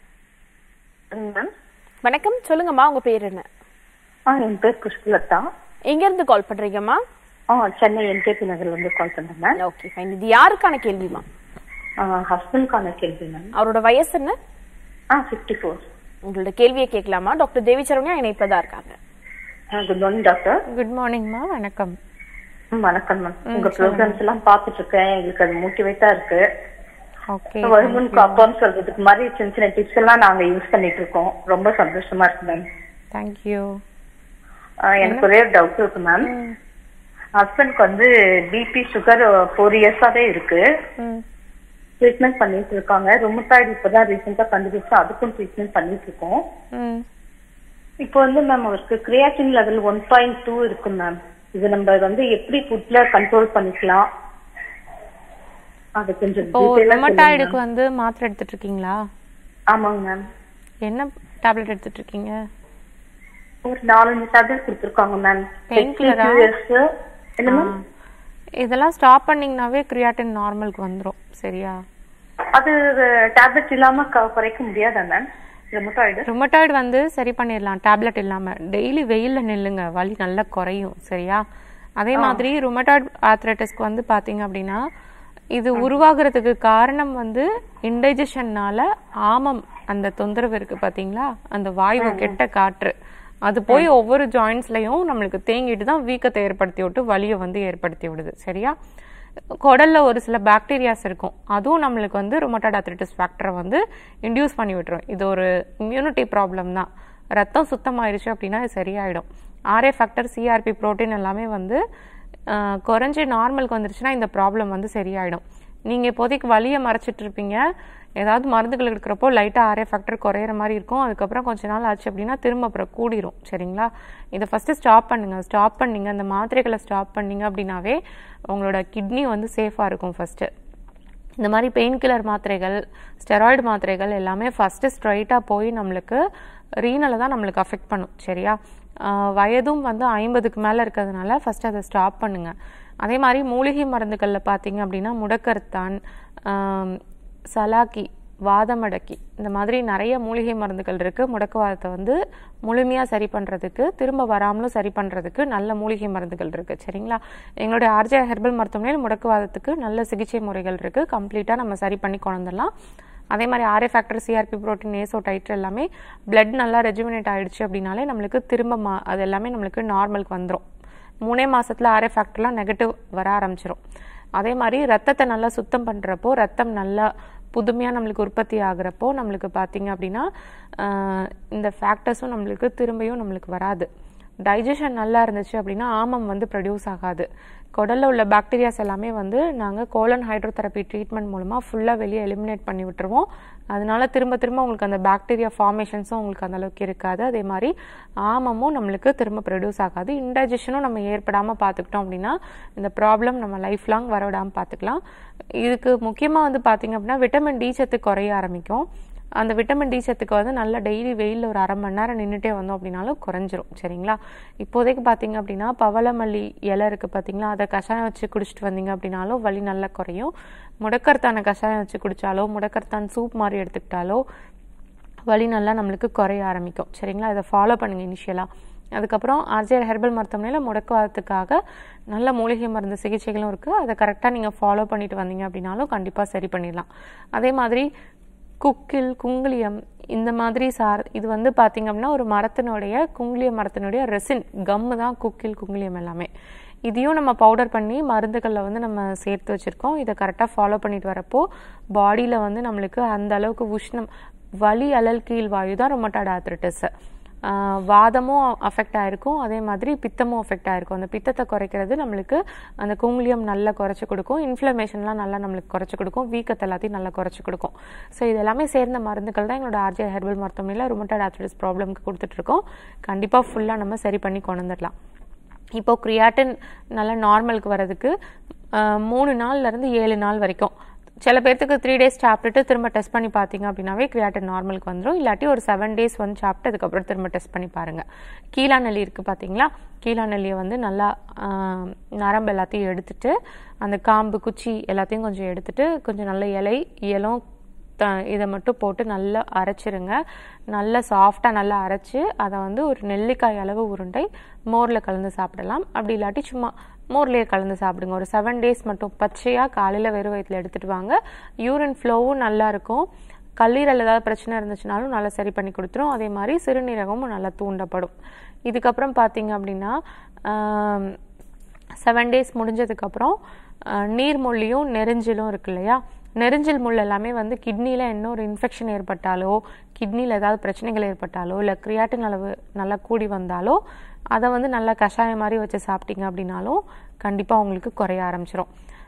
Speaker 3: மேம்
Speaker 1: வணக்கம் சொல்லுங்கம்மா உங்க பேர் என்ன
Speaker 3: ஆ என் பேர் புஷ்பலதா
Speaker 1: எங்க இருந்து கால் பண்றீங்கம்மா
Speaker 3: ஆ சென்னை என்கேபி நகர்ல இருந்து கால் பண்றேன் மேம்
Speaker 1: ஓகே ஃபைன் இது யாருக்கான கேள்விமா
Speaker 3: ஹஸ்பண்ட்கான கேள்வி மேம்
Speaker 1: அவரோட வயசு என்ன
Speaker 3: ஆ ஃபிஃப்டி ஃபோர்
Speaker 1: உங்களோட கேள்வியை கேட்கலாமா டாக்டர் தேவி சரவணியா இணைப்புல தான் இருக்காங்க
Speaker 3: குட் மார்னிங் டாக்டர்
Speaker 2: குட் மார்னிங்மா வணக்கம்
Speaker 3: ம், வணக்கம் மேம் உங்க ப்ரோக்ராம்ஸ் எல்லாம் பார்த்துட்டு இருக்கேன் எங்களுக்கு அது மோட்டிவேட்டா இருக்கு
Speaker 2: ஓகே
Speaker 3: வருமுனுக்கு அப்பான்னு சொல்றதுக்கு மாதிரி சின்ன சின்ன டிப்ஸ் எல்லாம் நாங்க யூஸ் பண்ணிட்டு இருக்கோம் ரொம்ப சந்தோஷமா இருக்கு மேம்
Speaker 2: தேங்க்யூ
Speaker 3: எனக்கு ஒரே டவுட் இருக்கு மேம் ஹஸ்பண்ட்க்கு வந்து பிபி சுகர் ஃபோர் இயர்ஸாவே இருக்கு
Speaker 2: ம்
Speaker 3: ட்ரீட்மெண்ட் பண்ணிட்டு இருக்காங்க ரொமட்டாய்டு இப்பதான் ரீசெண்டா கண்டுபிடிச்சு அதுக்கும் ட்ரீட்மெண்ட் பண்ணிட்டு இருக்கோம்
Speaker 2: ம்
Speaker 3: இப்போ வந்து மேம் அவருக்கு creatinine level one point two இருக்கு மேம் இது நம்ம வந்து எப்படி ஃபுட்ல கண்ட்ரோல் பண்ணிக்கலாம் அது கொஞ்சம்
Speaker 2: இப்போ
Speaker 3: detail ஆ சொல்லுங்க
Speaker 2: ருமட்டாய்டுக்கு
Speaker 3: ma'am.
Speaker 2: வந்து மாத்திரை எடுத்துட்டு இருக்கீங்களா
Speaker 3: ஆமாங்க மேம்
Speaker 2: என்ன டேப்லெட் எடுத்துட்டு இருக்கீங்க
Speaker 3: ஒரு நாலஞ்சு டேப்லெட் கொடுத்துருக்காங்க மேம்
Speaker 2: Painkiller ஆ?
Speaker 3: என்ன மேம்
Speaker 2: இதெல்லாம் ஸ்டாப் பண்ணீங்கனாவே கிரியாட்டின் நார்மலுக்கு வந்துரும் சரியா
Speaker 3: அது டேப்லெட் இல்லாம க- குறைக்க முடியாதா மேம் ருமட்டாய்டு
Speaker 2: ருமட்டாய்டு வந்து சரி பண்ணிடலாம் டேப்லெட் இல்லாம டெய்லி வெயில்ல நில்லுங்க வலி நல்லா குறையும் சரியா அதே மாதிரி ருமட்டாய்டு ஆத்ரைட்டிஸ்க்கு வந்து பாத்தீங்க அப்படின்னா இது உருவாகிறதுக்கு காரணம் வந்து இன்டைஜஷன்னால ஆமம் அந்த தொந்தரவு இருக்கு பாத்தீங்களா அந்த வாயு கெட்ட காற்று அது போய் ஒவ்வொரு ஜாயின்ஸ்லயும் நம்மளுக்கு தேங்கிட்டு தான் வீக்கத்தை ஏற்படுத்தி விட்டு வலியை வந்து ஏற்படுத்தி விடுது சரியா குடல்ல ஒரு சில பாக்டீரியாஸ் இருக்கும் அதுவும் நம்மளுக்கு வந்து ருமட்டாய்டு ஆத்ரைட்டிஸ் ஃபேக்டரை வந்து இன்டியூஸ் பண்ணி விட்டுரும் இது ஒரு இம்யூனிட்டி ப்ராப்ளம் தான் ரத்தம் சுத்தமாயிருச்சு அப்படின்னா இது சரியாயிடும் ஆர்ஏ ஃபேக்டர் சிஆர்பி புரோட்டீன் எல்லாமே வந்து ஆஹ், குறைஞ்சு நார்மலுக்கு வந்துருச்சுன்னா இந்த ப்ராப்ளம் வந்து சரியாயிடும் நீங்க இப்போதைக்கு வலியை மறைச்சிட்டு இருப்பீங்க ஏதாவது மருந்துகள் எடுக்கிறப்போ லைட்டா ஆர்ஏ ஃபேக்டர் குறையிற மாதிரி இருக்கும் அதுக்கப்புறம் கொஞ்ச நாள் ஆச்சு அப்படின்னா திரும்ப அப்புறம் கூடிரும் சரிங்களா இதை ஃபர்ஸ்ட் ஸ்டாப் பண்ணுங்க ஸ்டாப் பண்ணீங்க அந்த மாத்திரைகளை ஸ்டாப் பண்ணீங்க அப்படின்னாவே உங்களோட கிட்னி வந்து சேஃபா இருக்கும் ஃபர்ஸ்ட் இந்த மாதிரி பெயின் கில்லர் மாத்திரைகள் ஸ்டெராய்டு மாத்திரைகள் எல்லாமே ஃபர்ஸ்ட் ஸ்ட்ரைட்டாக போய் நம்மளுக்கு ரீனலை தான் நம்மளுக்கு அஃபெக்ட் பண்ணும் சரியா ஆஹ் வயதும் வந்து ஐம்பதுக்கு மேலே இருக்கிறதுனால ஃபர்ஸ்ட் அதை ஸ்டாப் பண்ணுங்க அதே மாதிரி மூலிகை மருந்துகளில் பார்த்தீங்க அப்படின்னா முடக்கருத்தான் ஆம், சலாக்கி வாதமடக்கி இந்த மாதிரி நிறைய மூலிகை மருந்துகள் இருக்கு முடக்குவாதத்தை வந்து முழுமையா சரி பண்றதுக்கு திரும்ப வராமலும் சரி பண்றதுக்கு நல்ல மூலிகை மருந்துகள் இருக்கு சரிங்களா எங்களுடைய ஆர்ஜே ஹெர்பல் மருத்துவமனையில் முடக்குவாதத்துக்கு நல்ல சிகிச்சை முறைகள் இருக்கு கம்ப்ளீட்டா நம்ம சரி பண்ணி கொண்டு வந்துடலாம் அதே மாதிரி RA factor CRP protein ASO titre எல்லாமே பிளட் நல்லா ரெஜுமினேட் ஆயிடுச்சு அப்படின்னாலே நம்மளுக்கு திரும்ப மா- அது எல்லாமே நம்மளுக்கு நார்மலுக்கு வந்துரும் மூணே மாசத்துல ஆர்ஏ ஃபேக்டர்லாம் நெகட்டிவ் வர ஆரம்பிச்சிரும் அதே மாதிரி ரத்தத்தை நல்லா சுத்தம் பண்றப்போ ரத்தம் நல்லா புதுமையா நம்மளுக்கு உற்பத்தி ஆகுறப்போ நம்மளுக்கு பாத்தீங்க அப்படின்னா ஆஹ், இந்த ஃபேக்டர்ஸும் நம்மளுக்கு திரும்பியும் நம்மளுக்கு வராது டைஜஷன் நல்லா இருந்துச்சு அப்படின்னா ஆமம் வந்து ப்ரொடியூஸ் ஆகாது குடல்ல உள்ள பாக்டீரியாஸ் எல்லாமே வந்து நாங்க கோலன் ஹைட்ரோதெரப்பி ட்ரீட்மெண்ட் மூலமா ஃபுல்லா வெளியே எலிமினேட் பண்ணி விட்டுருவோம் அதனால திரும்ப திரும்ப உங்களுக்கு அந்த பாக்டீரியா ஃபார்மேஷன்ஸும் உங்களுக்கு அந்த அளவுக்கு இருக்காது அதே மாதிரி ஆமமும் நம்மளுக்கு திரும்ப ப்ரொடியூஸ் ஆகாது இன்டைஜஷனும் நம்ம ஏற்படாம பார்த்துக்கிட்டோம் அப்படின்னா இந்த ப்ராப்ளம் நம்ம லைஃப் லாங் வரவிடாம பார்த்துக்கலாம் இதுக்கு முக்கியமா வந்து பாத்தீங்க அப்படின்னா விட்டமின் டி சத்து குறைய ஆரம்பிக்கும் அந்த விட்டமின் டி சத்துக்கு வந்து நல்லா டெய்லி வெயில்ல ஒரு அரை மணி நேரம் நின்றுட்டே வந்தோம் அப்படின்னாலும் குறைஞ்சிரும் சரிங்களா இப்போதைக்கு பார்த்தீங்க அப்படின்னா பவளமல்லி இலை இருக்கு பார்த்தீங்களா அதை கஷாயம் வச்சு குடிச்சிட்டு வந்தீங்க அப்படின்னாலும் வலி நல்லா குறையும் முடக்கர்த்தான கஷாயம் வச்சு குடிச்சாலோ முடக்கர்த்தான் சூப் மாதிரி எடுத்துக்கிட்டாலோ வலி நல்லா நம்மளுக்கு குறைய ஆரம்பிக்கும் சரிங்களா இதை ஃபாலோ பண்ணுங்க இனிஷியலாக அதுக்கப்புறம் ஆர்ஜிஆர் ஹெர்பல் மருத்துவமனையில் முடக்குவாதத்துக்காக நல்ல மூலிகை மருந்து சிகிச்சைகளும் இருக்குது அதை கரெக்டாக நீங்கள் ஃபாலோ பண்ணிட்டு வந்தீங்க அப்படின்னாலும் கண்டிப்பாக சரி பண்ணிடலாம் அதே மாதிரி குக்கில் குங்குளியம் இந்த மாதிரி சார் இது வந்து பார்த்தீங்க அப்படின்னா ஒரு மரத்தினுடைய குங்குளிய மரத்தினுடைய ரெசின் கம்மு தான் குக்கில் குங்குளியம் எல்லாமே இதையும் நம்ம பவுடர் பண்ணி மருந்துகளில் வந்து நம்ம சேர்த்து வச்சுருக்கோம் இதை கரெக்டாக ஃபாலோ பண்ணிட்டு வரப்போ பாடியில் வந்து நம்மளுக்கு அந்த அளவுக்கு உஷ்ணம் வலி அலல் கீழ் வாயு தான் ரொமட்டாய்டு ஆத்ரிட்டிஸ் வாதமும் அஃபெக்ட் ஆயிருக்கும் அதே மாதிரி பித்தமும் அஃபெக்ட் ஆயிருக்கும் அந்த பித்தத்தை குறைக்கிறது நம்மளுக்கு அந்த குங்குளியம் நல்லா குறைச்சி கொடுக்கும் இன்ஃப்ளமேஷன்லாம் நல்லா நம்மளுக்கு குறைச்சி கொடுக்கும் வீக்கத்தை எல்லாத்தையும் நல்லா குறைச்சி கொடுக்கும் ஸோ இது எல்லாமே சேர்ந்த மருந்துகள் தான் எங்களோட ஆர்ஜே ஹெர்பல் மருத்துவமனையில் ருமட்டாய்டு ஆத்ரிட்டிஸ் ப்ராப்ளம்க்கு கொடுத்துட்டு இருக்கோம் கண்டிப்பாக ஃபுல்லாக நம்ம சரி பண்ணி கொண்டு வந்துடலாம் இப்போ கிரியாட்டின் நல்லா நார்மலுக்கு வர்றதுக்கு ஆஹ், மூணு நாள்ல இருந்து ஏழு நாள் வரைக்கும் சில பேர்த்துக்கு த்ரீ டேஸ் சாப்பிட்டுட்டு திரும்ப டெஸ்ட் பண்ணி பார்த்தீங்க அப்படின்னாவே கிரியாட்டின் நார்மலுக்கு வந்துடும் இல்லாட்டி ஒரு செவன் டேஸ் வந்து சாப்பிட்டு அதுக்கப்புறம் திரும்ப டெஸ்ட் பண்ணி பாருங்க கீழா நெல்லி இருக்கு பார்த்தீங்களா கீழா நெல்லியை வந்து நல்லா ஆஹ், நரம்பு எல்லாத்தையும் எடுத்துட்டு அந்த காம்பு குச்சி எல்லாத்தையும் கொஞ்சம் எடுத்துட்டு கொஞ்சம் நல்ல இலை இலம் த இதை மட்டும் போட்டு நல்லா அரைச்சிருங்க நல்லா சாஃப்டாக நல்லா அரைச்சு அதை வந்து ஒரு நெல்லிக்காய் அளவு உருண்டை மோரில் கலந்து சாப்பிடலாம் அப்படி இல்லாட்டி சும்மா மோர்லேயே கலந்து சாப்பிடுங்க ஒரு செவன் டேஸ் மட்டும் பச்சையாக காலையில் வெறும் வயிற்றுல எடுத்துட்டு வாங்க யூரின் ஃப்ளோவும் நல்லா இருக்கும் கல்லீரல் ஏதாவது பிரச்சனை இருந்துச்சுனாலும் நல்லா சரி பண்ணி கொடுத்துரும் அதே மாதிரி சிறுநீரகமும் நல்லா தூண்டப்படும் இதுக்கப்புறம் பார்த்தீங்க அப்படின்னா செவன் டேஸ் முடிஞ்சதுக்கப்புறம் நீர்மொழியும் நெரிஞ்சிலும் இருக்கு இல்லையா நெரிஞ்சில் முள் எல்லாமே வந்து கிட்னியில் என்ன ஒரு இன்ஃபெக்ஷன் ஏற்பட்டாலோ கிட்னியில் ஏதாவது பிரச்சனைகள் ஏற்பட்டாலோ இல்லை கிரியாட்டின் அளவு நல்லா கூடி வந்தாலோ அதை வந்து நல்லா கஷாயம் மாதிரி வச்சு சாப்பிட்டீங்க அப்படின்னாலும் கண்டிப்பாக உங்களுக்கு குறைய ஆரம்பிச்சிரும்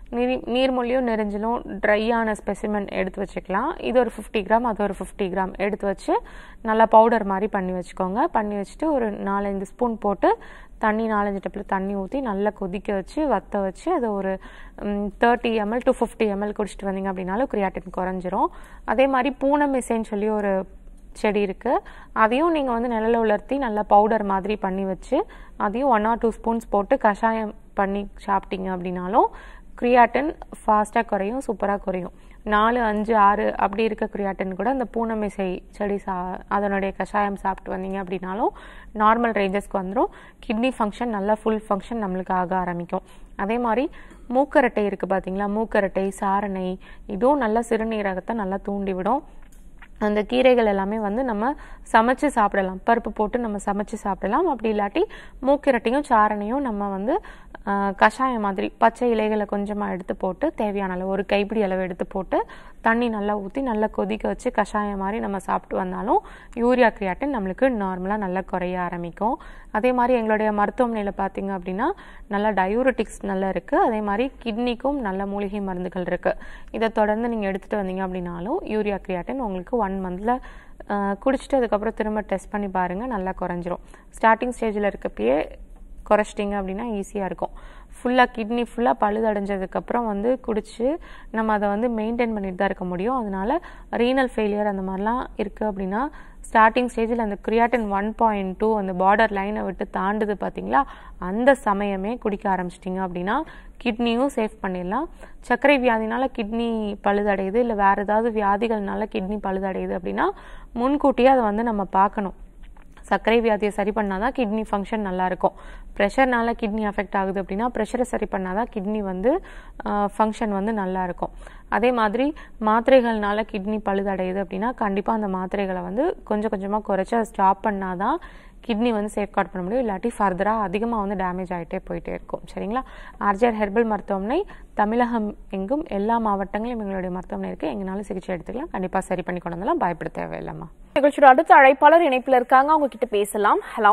Speaker 2: நீர் நீர்மொழியும் நெரிஞ்சலும் ட்ரையான ஸ்பெசிமென் எடுத்து வச்சுக்கலாம் இது ஒரு ஃபிஃப்டி கிராம் அது ஒரு ஃபிஃப்டி கிராம் எடுத்து வச்சு நல்லா பவுடர் மாதிரி பண்ணி வச்சுக்கோங்க பண்ணி வச்சுட்டு ஒரு நாலஞ்சு ஸ்பூன் போட்டு தண்ணி நாலஞ்சு டப்பில் தண்ணி ஊற்றி நல்லா கொதிக்க வச்சு வத்த வச்சு அதை ஒரு thirty ml to fifty ml குடிச்சிட்டு வந்தீங்க அப்படின்னாலும் கிரியாட்டின் குறைஞ்சிரும் அதே மாதிரி பூனமிசைன்னு சொல்லி ஒரு செடி இருக்குது அதையும் நீங்கள் வந்து நிழல உலர்த்தி நல்லா பவுடர் மாதிரி பண்ணி வச்சு அதையும் ஒன் ஆர் டூ ஸ்பூன்ஸ் போட்டு கஷாயம் பண்ணி சாப்பிட்டீங்க அப்படின்னாலும் கிரியாட்டின் ஃபாஸ்ட்டாக குறையும் சூப்பராக குறையும் நாலு அஞ்சு ஆறு அப்படி இருக்க கிரியாட்டின் கூட இந்த பூனமிசை செடி சா அதனுடைய கஷாயம் சாப்பிட்டு வந்தீங்க அப்படின்னாலும் நார்மல் ரேஞ்சஸ்க்கு வந்துடும் கிட்னி ஃபங்க்ஷன் நல்லா ஃபுல் ஃபங்க்ஷன் நம்மளுக்கு ஆக ஆரம்பிக்கும் அதே மாதிரி மூக்கரட்டை இருக்குது பார்த்தீங்களா மூக்கரட்டை சாரணை இதுவும் நல்லா சிறுநீரகத்தை நல்லா தூண்டி விடும் அந்த கீரைகள் எல்லாமே வந்து நம்ம சமைச்சு சாப்பிடலாம் பருப்பு போட்டு நம்ம சமைச்சு சாப்பிடலாம் அப்படி இல்லாட்டி மூக்கிரட்டையும் சாரணையும் நம்ம வந்து ஆஹ், கஷாயம் மாதிரி பச்சை இலைகளை கொஞ்சமாக எடுத்து போட்டு தேவையான அளவு ஒரு கைப்பிடி அளவு எடுத்து போட்டு தண்ணி நல்லா ஊற்றி நல்லா கொதிக்க வச்சு கஷாயம் மாதிரி நம்ம சாப்பிட்டு வந்தாலும் யூரியா கிரியாட்டின் நம்மளுக்கு நார்மலாக நல்லா குறைய ஆரம்பிக்கும் அதே மாதிரி எங்களுடைய மருத்துவமனையில் பார்த்தீங்க அப்படின்னா நல்லா டயூரட்டிக்ஸ் நல்லா இருக்குது அதே மாதிரி கிட்னிக்கும் நல்ல மூலிகை மருந்துகள் இருக்குது இதை தொடர்ந்து நீங்கள் எடுத்துகிட்டு வந்தீங்க அப்படின்னாலும் யூரியா கிரியாட்டின் உங்களுக்கு ஒன் மந்தில் குடிச்சிட்டு அதுக்கப்புறம் திரும்ப டெஸ்ட் பண்ணி பாருங்கள் நல்லா குறைஞ்சிரும் ஸ்டார்டிங் ஸ்டேஜில் இருக்கப்பயே குறைச்சிட்டிங்க அப்படின்னா ஈஸியாக இருக்கும் ஃபுல்லாக கிட்னி ஃபுல்லாக பழுதடைஞ்சதுக்கப்புறம் வந்து குடிச்சு நம்ம அதை வந்து மெயின்டைன் பண்ணிட்டு தான் இருக்க முடியும் அதனால ரீனல் ஃபெயிலியர் அந்த மாதிரிலாம் இருக்குது அப்படின்னா ஸ்டார்டிங் ஸ்டேஜில் அந்த கிரியாட்டின் ஒன் பாயிண்ட் டூ அந்த பார்டர் லைனை விட்டு தாண்டுது பார்த்தீங்களா அந்த சமயமே குடிக்க ஆரம்பிச்சிட்டிங்க அப்படின்னா கிட்னியும் சேஃப் பண்ணிடலாம் சர்க்கரை வியாதினால கிட்னி பழுதடையுது இல்லை வேறு ஏதாவது வியாதிகள்னால கிட்னி பழுதடையுது அப்படின்னா முன்கூட்டியே அதை வந்து நம்ம பார்க்கணும் சர்க்கரை வியாதியை சரி பண்ணாதான் கிட்னி ஃபங்க்ஷன் நல்லா இருக்கும் ப்ரெஷர்னால கிட்னி அஃபெக்ட் ஆகுது அப்படின்னா ப்ரெஷரை சரி பண்ணாதான் கிட்னி வந்து ஃபங்க்ஷன் வந்து நல்லா இருக்கும் அதே மாதிரி மாத்திரைகள்னால கிட்னி பழுதடையுது அப்படின்னா கண்டிப்பாக அந்த மாத்திரைகளை வந்து கொஞ்சம் கொஞ்சமாக குறைச்சி அதை ஸ்டாப் பண்ணாதான் கிட்னி வந்து சேஃப்கார்ட் பண்ண முடியும் இல்லாட்டி ஃபர்தராக அதிகமாக வந்து டேமேஜ் ஆகிட்டே போயிட்டே இருக்கும் சரிங்களா ஆர்ஜிஆர் ஹெர்பல் மருத்துவமனை தமிழகம் எங்கும் எல்லா மாவட்டங்களிலும் எங்களுடைய மருத்துவமனை இருக்குது எங்கனாலும் சிகிச்சை எடுத்துக்கலாம் கண்டிப்பாக சரி பண்ணி கொண்டு வந்தாலும் பயப்பட தேவையில்லைம்மா
Speaker 1: நிகழ்ச்சியோட அடுத்த அழைப்பாளர் இணைப்புல இருக்காங்க அவங்க கிட்ட பேசலாம் ஹலோ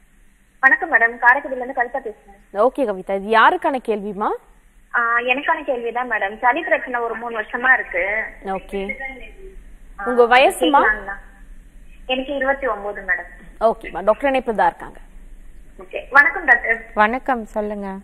Speaker 4: வணக்கம் மேடம் காரைக்குடில இருந்து கவிதா பேசுறேன்
Speaker 1: ஓகே கவிதா இது யாருக்கான கேள்விமா
Speaker 4: ஆஹ் எனக்கான கேள்விதான் மேடம் சளி பிரச்சனை ஒரு மூணு வருஷமா இருக்கு
Speaker 1: ஓகே உங்க வயசுமா
Speaker 4: கேட்கலாங்களா? எனக்கு இருபத்தி ஒன்பது மேடம்
Speaker 1: ஓகேமா டாக்டர் இணைப்புல தான் இருக்காங்க
Speaker 4: ஓகே வணக்கம் டாக்டர்
Speaker 2: வணக்கம் சொல்லுங்கள்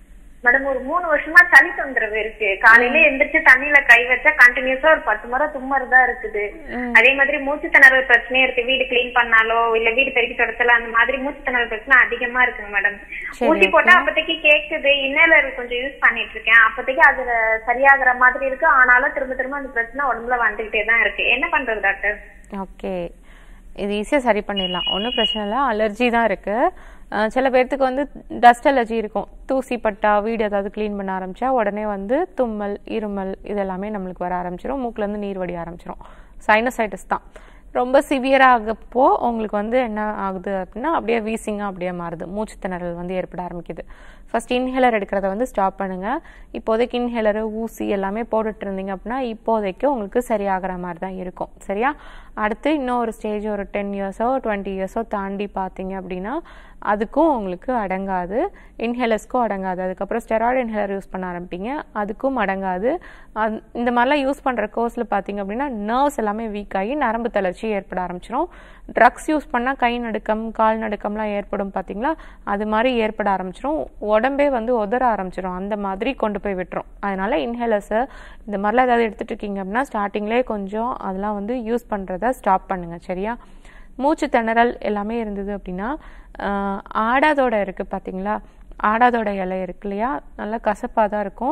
Speaker 4: மேடம் ஒரு மூணு வருஷமா சளி தொந்தரவு இருக்கு காலையில எந்திரிச்சு தண்ணியில கை வச்சா கண்டினியூஸா ஒரு பத்து முறை தும்மறதா இருக்குது அதே மாதிரி மூச்சு திணறல் பிரச்சனையும் இருக்கு வீடு கிளீன் பண்ணாலோ இல்ல வீடு பெருக்கி தொடச்சல அந்த மாதிரி மூச்சு திணறல் பிரச்சனை அதிகமா இருக்குங்க மேடம் ஊசி போட்டா அப்பதைக்கு கேக்குது இன்னலர் கொஞ்சம் யூஸ் பண்ணிட்டு இருக்கேன் அப்பதைக்கு அது சரியாகிற மாதிரி இருக்கு ஆனாலும் திரும்ப திரும்ப அந்த பிரச்சனை உடம்புல வந்துகிட்டே தான் இருக்கு என்ன பண்றது டாக்டர்
Speaker 2: ஓகே இது ஈஸியாக சரி பண்ணிடலாம் ஒன்றும் பிரச்சனை இல்லை அலர்ஜி தான் இருக்குது சில பேர்த்துக்கு வந்து டஸ்ட் அலர்ஜி இருக்கும் தூசி பட்டா வீடு ஏதாவது க்ளீன் பண்ண ஆரம்பிச்சா உடனே வந்து தும்மல் இருமல் இதெல்லாமே நம்மளுக்கு வர ஆரம்பிச்சிரும் மூக்குலேருந்து நீர் வடி ஆரம்பிச்சிரும் சைனசைட்டிஸ் தான் ரொம்ப சிவியராகப்போ உங்களுக்கு வந்து என்ன ஆகுது அப்படின்னா அப்படியே வீசிங்காக அப்படியே மாறுது மூச்சு திணறல் வந்து ஏற்பட ஆரம்பிக்குது ஃபர்ஸ்ட் இன்ஹேலர் எடுக்கிறத வந்து ஸ்டாப் பண்ணுங்க இப்போதைக்கு இன்ஹேலரு ஊசி எல்லாமே போட்டுட்டு இருந்தீங்க அப்படின்னா இப்போதைக்கு உங்களுக்கு சரியாகிற மாதிரி தான் இருக்கும் சரியா அடுத்து இன்னும் ஒரு ஸ்டேஜ் ஒரு டென் இயர்ஸோ டுவெண்ட்டி இயர்ஸோ தாண்டி பார்த்தீங்க அப்படின்னா அதுக்கும் உங்களுக்கு அடங்காது இன்ஹேலர்ஸ்க்கும் அடங்காது அதுக்கப்புறம் ஸ்டெராய்டு இன்ஹேலர் யூஸ் பண்ண ஆரம்பிப்பீங்க அதுக்கும் அடங்காது அந்த- இந்த மாதிரிலாம் யூஸ் பண்ணுற கோர்ஸில் பார்த்தீங்க அப்படின்னா நர்வ்ஸ் எல்லாமே வீக் ஆகி நரம்பு தளர்ச்சி ஏற்பட ஆரம்பிச்சிடும் ட்ரக்ஸ் யூஸ் பண்ணால் கை நடுக்கம் கால் நடுக்கம்லாம் ஏற்படும் பார்த்தீங்களா அது மாதிரி ஏற்பட ஆரம்பிச்சிடும் உடம்பே வந்து உதற ஆரம்பிச்சிடும் அந்த மாதிரி கொண்டு போய் விட்டுரும் அதனால இன்ஹேலர்ஸை இந்த மாதிரிலாம் ஏதாவது எடுத்துட்டு இருக்கீங்க அப்படின்னா ஸ்டார்டிங்லேயே கொஞ்சம் அதெல்லாம் வந்து யூஸ் பண்ணுறத ஸ்டாப் பண்ணுங்க சரியா மூச்சு திணறல் எல்லாமே இருந்தது அப்படின்னா ஆஹ், ஆடாதோட இருக்குது பார்த்தீங்களா ஆடாதோட இலை இருக்கு இல்லையா நல்லா கசப்பாக தான் இருக்கும்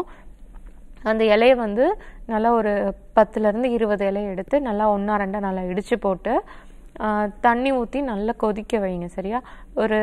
Speaker 2: அந்த இலையை வந்து நல்லா ஒரு பத்துலேருந்து இருபது இலையை எடுத்து நல்லா ஒன்றா ரெண்டா நல்லா இடித்து போட்டு ஆஹ், தண்ணி ஊற்றி நல்லா கொதிக்க வைங்க சரியா ஒரு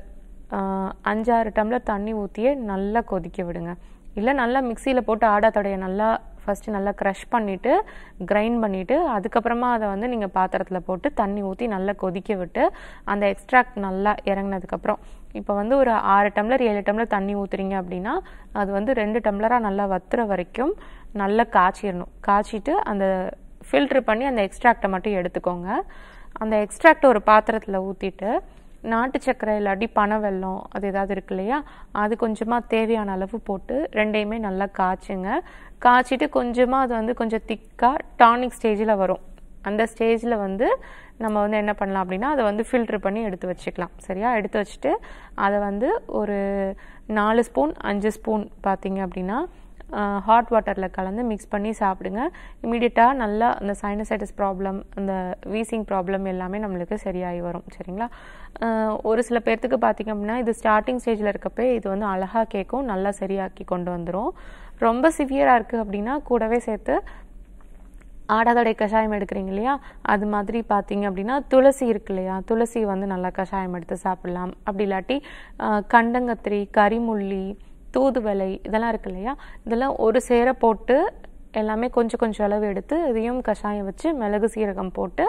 Speaker 2: ஆஹ், அஞ்சாறு டம்ளர் தண்ணி ஊற்றியே நல்லா கொதிக்க விடுங்க இல்லை நல்லா மிக்சியில் போட்டு ஆடாத்தொடைய நல்லா ஃபஸ்ட்டு நல்லா க்ரஷ் பண்ணிவிட்டு கிரைண்ட் பண்ணிவிட்டு அதுக்கப்புறமா அதை வந்து நீங்கள் பாத்திரத்தில் போட்டு தண்ணி ஊற்றி நல்லா கொதிக்க விட்டு அந்த எக்ஸ்ட்ராக்ட் நல்லா இறங்குனதுக்கப்புறம் இப்போ வந்து ஒரு ஆறு டம்ளர் ஏழு டம்ளர் தண்ணி ஊற்றுறீங்க அப்படின்னா அது வந்து ரெண்டு டம்ளராக நல்லா வத்துற வரைக்கும் நல்லா காய்ச்சிடணும் காய்ச்சிட்டு அந்த ஃபில்ட்ரு பண்ணி அந்த எக்ஸ்ட்ராக்டை மட்டும் எடுத்துக்கோங்க அந்த எக்ஸ்ட்ராக்ட் ஒரு பாத்திரத்தில் ஊற்றிட்டு நாட்டு சர்க்கரை இல்லாட்டி பனை வெல்லம் அது ஏதாவது இருக்கு இல்லையா அது கொஞ்சமாக தேவையான அளவு போட்டு ரெண்டையுமே நல்லா காய்ச்சுங்க காய்ச்சிட்டு கொஞ்சமாக அது வந்து கொஞ்சம் திக்காக டானிக் ஸ்டேஜில் வரும் அந்த ஸ்டேஜில் வந்து நம்ம வந்து என்ன பண்ணலாம் அப்படின்னா அதை வந்து ஃபில்ட்ரு பண்ணி எடுத்து வச்சுக்கலாம் சரியா எடுத்து வச்சுட்டு அதை வந்து ஒரு நாலு ஸ்பூன் அஞ்சு ஸ்பூன் பார்த்தீங்க அப்படின்னா ஹாட் வாட்டரில் கலந்து மிக்ஸ் பண்ணி சாப்பிடுங்க இமீடியட்டாக நல்லா அந்த சைனசைட்டிஸ் ப்ராப்ளம் அந்த வீசிங் ப்ராப்ளம் எல்லாமே நம்மளுக்கு சரியாகி வரும் சரிங்களா அஹ் ஒரு சில பேர்த்துக்கு பார்த்தீங்க அப்படின்னா இது ஸ்டார்டிங் ஸ்டேஜில் இருக்கப்பே இது வந்து அழகாக கேட்கும் நல்லா சரியாக்கி கொண்டு வந்துடும் ரொம்ப சிவியராக இருக்குது அப்படின்னா கூடவே சேர்த்து ஆடாதடை கஷாயம் எடுக்கிறீங்க இல்லையா அது மாதிரி பார்த்தீங்க அப்படின்னா துளசி இருக்கு இல்லையா துளசி வந்து நல்லா கஷாயம் எடுத்து சாப்பிடலாம் அப்படி இல்லாட்டி ஆஹ், கண்டங்கத்திரி கரிமுள்ளி தூதுவளை இதெல்லாம் இருக்கு இல்லையா இதெல்லாம் ஒரு சேர போட்டு எல்லாமே கொஞ்சம் கொஞ்சம் அளவு எடுத்து இதையும் கஷாயம் வச்சு மிளகு சீரகம் போட்டு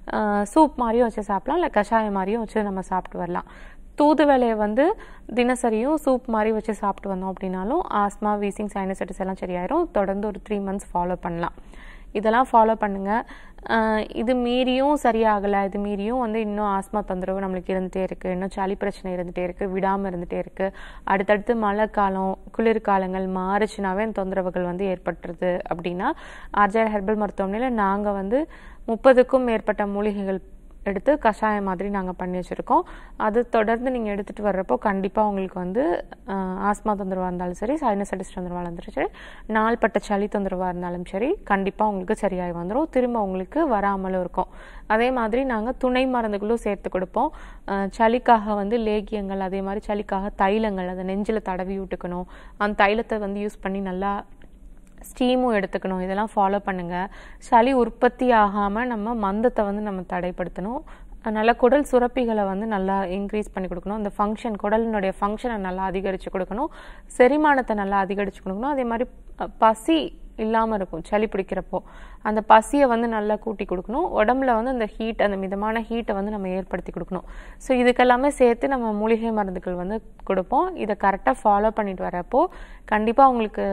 Speaker 2: சூப் மாதிரியும் வச்சு சாப்பிடலாம் இல்லை கஷாயம் மாதிரியும் வச்சு நம்ம சாப்பிட்டு வரலாம் தூதுவளையை வந்து தினசரியும் சூப் மாதிரி வச்சு சாப்பிட்டு வந்தோம் அப்படின்னாலும் ஆஸ்மா வீசிங் சைனசைட்டிஸ் எல்லாம் சரியாயிரும் தொடர்ந்து ஒரு த்ரீ மந்த்ஸ் ஃபாலோ பண்ணலாம் இதெல்லாம் ஃபாலோ பண்ணுங்க ஆஹ் இது மீறியும் சரியாகலை இது மீறியும் வந்து இன்னும் ஆஸ்மா தொந்தரவு நம்மளுக்கு இருந்துகிட்டே இருக்குது இன்னும் சளி பிரச்சனை இருந்துகிட்டே இருக்குது விடாமல் இருந்துகிட்டே இருக்குது அடுத்தடுத்து மழை காலம் குளிர்காலங்கள் மாறுச்சுனாவே அந்த தொந்தரவுகள் வந்து ஏற்பட்டுருது அப்படின்னா ஆர்ஜர் ஹெர்பல் மருத்துவமனையில் நாங்கள் வந்து முப்பதுக்கும் மேற்பட்ட மூலிகைகள் எடுத்து கஷாயம் மாதிரி நாங்கள் பண்ணி வச்சுருக்கோம் அது தொடர்ந்து நீங்கள் எடுத்துகிட்டு வர்றப்போ கண்டிப்பாக உங்களுக்கு வந்து ஆஹ், ஆஸ்மா தொந்தரவாக இருந்தாலும் சரி சைனசைட்டிஸ் தொந்தரவாக இருந்தாலும் சரி நாள்பட்ட சளி தொந்தரவாக இருந்தாலும் சரி கண்டிப்பாக உங்களுக்கு சரியாகி வந்துடும் திரும்ப உங்களுக்கு வராமலும் இருக்கும் அதே மாதிரி நாங்கள் துணை மருந்துகளும் சேர்த்து கொடுப்போம் ஆஹ், சளிக்காக வந்து லேகியங்கள் அதே மாதிரி சளிக்காக தைலங்கள் அதை நெஞ்சில் தடவி விட்டுக்கணும் அந்த தைலத்தை வந்து யூஸ் பண்ணி நல்லா ஸ்டீமும் எடுத்துக்கணும் இதெல்லாம் ஃபாலோ பண்ணுங்க சளி உற்பத்தி ஆகாமல் நம்ம மந்தத்தை வந்து நம்ம தடைப்படுத்தணும் நல்ல குடல் சுரப்பிகளை வந்து நல்லா இன்க்ரீஸ் பண்ணி கொடுக்கணும் அந்த ஃபங்க்ஷன் குடலினுடைய ஃபங்க்ஷனை நல்லா அதிகரித்து கொடுக்கணும் செரிமானத்தை நல்லா அதிகரித்து கொடுக்கணும் அதே மாதிரி அஹ், பசி இல்லாமல் இருக்கும் சளி பிடிக்கிறப்போ அந்த பசியை வந்து நல்லா கூட்டி கொடுக்கணும் உடம்புல வந்து அந்த ஹீட் அந்த மிதமான ஹீட்டை வந்து நம்ம ஏற்படுத்தி கொடுக்கணும் ஸோ இதுக்கெல்லாமே சேர்த்து நம்ம மூலிகை மருந்துகள் வந்து கொடுப்போம் இதை கரெக்டாக ஃபாலோ பண்ணிட்டு வரப்போ கண்டிப்பாக உங்களுக்கு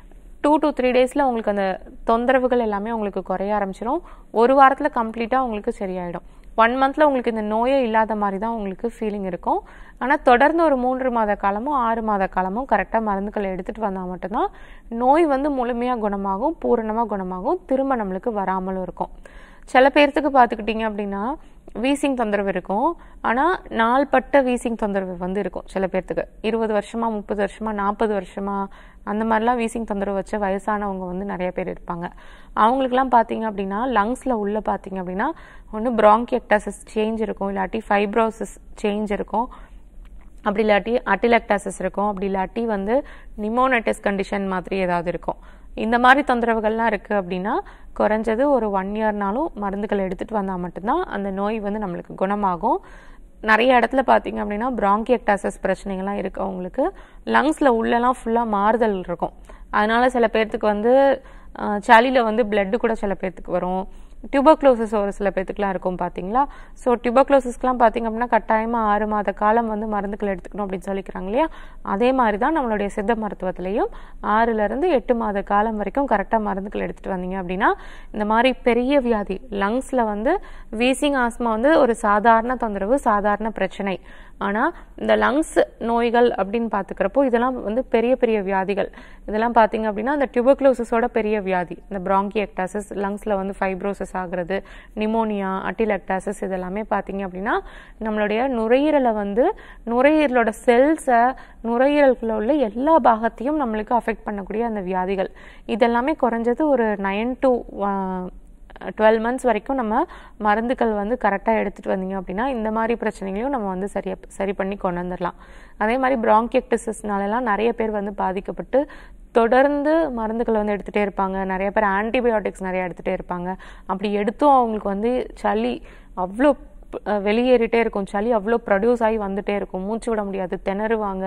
Speaker 2: டூ to த்ரீ டேஸில் உங்களுக்கு அந்த தொந்தரவுகள் எல்லாமே உங்களுக்கு குறைய ஆரம்பிச்சிடும் ஒரு வாரத்தில் கம்ப்ளீட்டாக உங்களுக்கு சரியாயிடும் ஒன் மந்த்தில் உங்களுக்கு இந்த நோயே இல்லாத மாதிரி தான் உங்களுக்கு ஃபீலிங் இருக்கும் ஆனால் தொடர்ந்து ஒரு மூன்று மாத காலமும் ஆறு மாத காலமும் கரெக்டாக மருந்துகளை எடுத்துகிட்டு வந்தால் மட்டும்தான் நோய் வந்து முழுமையாக குணமாகும் பூரணமாக குணமாகும் திரும்ப நம்மளுக்கு வராமலும் இருக்கும் சில பேர்த்துக்கு பார்த்துக்கிட்டிங்க அப்படின்னா வீசிங் தொந்தரவு இருக்கும் ஆனால் நாள்பட்ட வீசிங் தொந்தரவு வந்து இருக்கும் சில பேர்த்துக்கு இருபது வருஷமா முப்பது வருஷமா நாற்பது வருஷமா அந்த மாதிரிலாம் வீசிங் தொந்தரவு வச்ச வயசானவங்க வந்து நிறைய பேர் இருப்பாங்க அவங்களுக்குலாம் பார்த்தீங்க அப்படின்னா லங்ஸில் உள்ள பார்த்தீங்க அப்படின்னா ஒன்று ப்ராங்கியக்டாசிஸ் சேஞ்ச் இருக்கும் இல்லாட்டி ஃபைப்ரோசிஸ் சேஞ்ச் இருக்கும் அப்படி இல்லாட்டி அட்டிலக்டாசிஸ் இருக்கும் அப்படி இல்லாட்டி வந்து நிமோனைட்டிஸ் கண்டிஷன் மாதிரி ஏதாவது இருக்கும் இந்த மாதிரி தொந்தரவுகள்லாம் இருக்குது அப்படின்னா குறைஞ்சது ஒரு ஒன் இயர்னாலும் மருந்துகள் எடுத்துகிட்டு வந்தால் மட்டும்தான் அந்த நோய் வந்து நம்மளுக்கு குணமாகும் நிறைய இடத்துல பார்த்தீங்க அப்படின்னா ப்ராங்கியக்டாசஸ் பிரச்சனைகள்லாம் இருக்கு அவங்களுக்கு லங்ஸில் உள்ளெல்லாம் ஃபுல்லாக மாறுதல் இருக்கும் அதனால சில பேர்த்துக்கு வந்து அஹ், சளியில வந்து blood கூட சில பேர்த்துக்கு வரும் டியூபர்க்ளோசிஸ் ஒரு சில பேர்த்துக்குலாம் இருக்கும் பார்த்தீங்களா ஸோ டியூபர்க்ளோசிஸ்க்குலாம் பார்த்தீங்க அப்படின்னா கட்டாயமாக ஆறு மாத காலம் வந்து மருந்துகள் எடுத்துக்கணும் அப்படின்னு சொல்லிக்கிறாங்க இல்லையா அதே மாதிரி தான் நம்மளுடைய சித்த மருத்துவத்திலையும் ஆறுலேருந்து எட்டு மாத காலம் வரைக்கும் கரெக்டாக மருந்துகள் எடுத்துகிட்டு வந்தீங்க அப்படின்னா இந்த மாதிரி பெரிய வியாதி லங்ஸில் வந்து வீசிங் ஆஸ்மா வந்து ஒரு சாதாரண தொந்தரவு சாதாரண பிரச்சனை ஆனால் இந்த லங்ஸ் நோய்கள் அப்படின்னு பார்த்துக்கிறப்போ இதெல்லாம் வந்து பெரிய பெரிய வியாதிகள் இதெல்லாம் பார்த்தீங்க அப்படின்னா அந்த டியூபர்க்ளோசிஸோட பெரிய வியாதி இந்த ப்ராங்கியக்டாசிஸ் லங்ஸில் வந்து ஃபைப்ரோசிஸ் ஆகுறது நிமோனியா அட்டிலக்டாசிஸ் இதெல்லாமே பார்த்தீங்க அப்படின்னா நம்மளுடைய நுரையீரலை வந்து நுரையீரலோட செல்ஸை நுரையீரலுக்குள்ள உள்ள எல்லா பாகத்தையும் நம்மளுக்கு அஃபெக்ட் பண்ணக்கூடிய அந்த வியாதிகள் இதெல்லாமே குறைஞ்சது ஒரு நைன் டு டுவெல் மந்த்ஸ் வரைக்கும் நம்ம மருந்துகள் வந்து கரெக்டாக எடுத்துகிட்டு வந்தீங்க அப்படின்னா இந்த மாதிரி பிரச்சனைகளையும் நம்ம வந்து சரியா சரி பண்ணி கொண்டு வந்துடலாம் அதே மாதிரி ப்ராங்கியக்டிசிஸ்னாலலாம் நிறைய பேர் வந்து பாதிக்கப்பட்டு தொடர்ந்து மருந்துகள் வந்து எடுத்துகிட்டே இருப்பாங்க நிறைய பேர் ஆன்டிபயோட்டிக்ஸ் நிறைய எடுத்துகிட்டே இருப்பாங்க அப்படி எடுத்தும் அவங்களுக்கு வந்து சளி அவ்வளோ அஹ், வெளியேறிட்டே இருக்கும் சளி அவ்வளோ ப்ரொடியூஸ் ஆகி வந்துட்டே இருக்கும் மூச்சு விட முடியாது திணறுவாங்க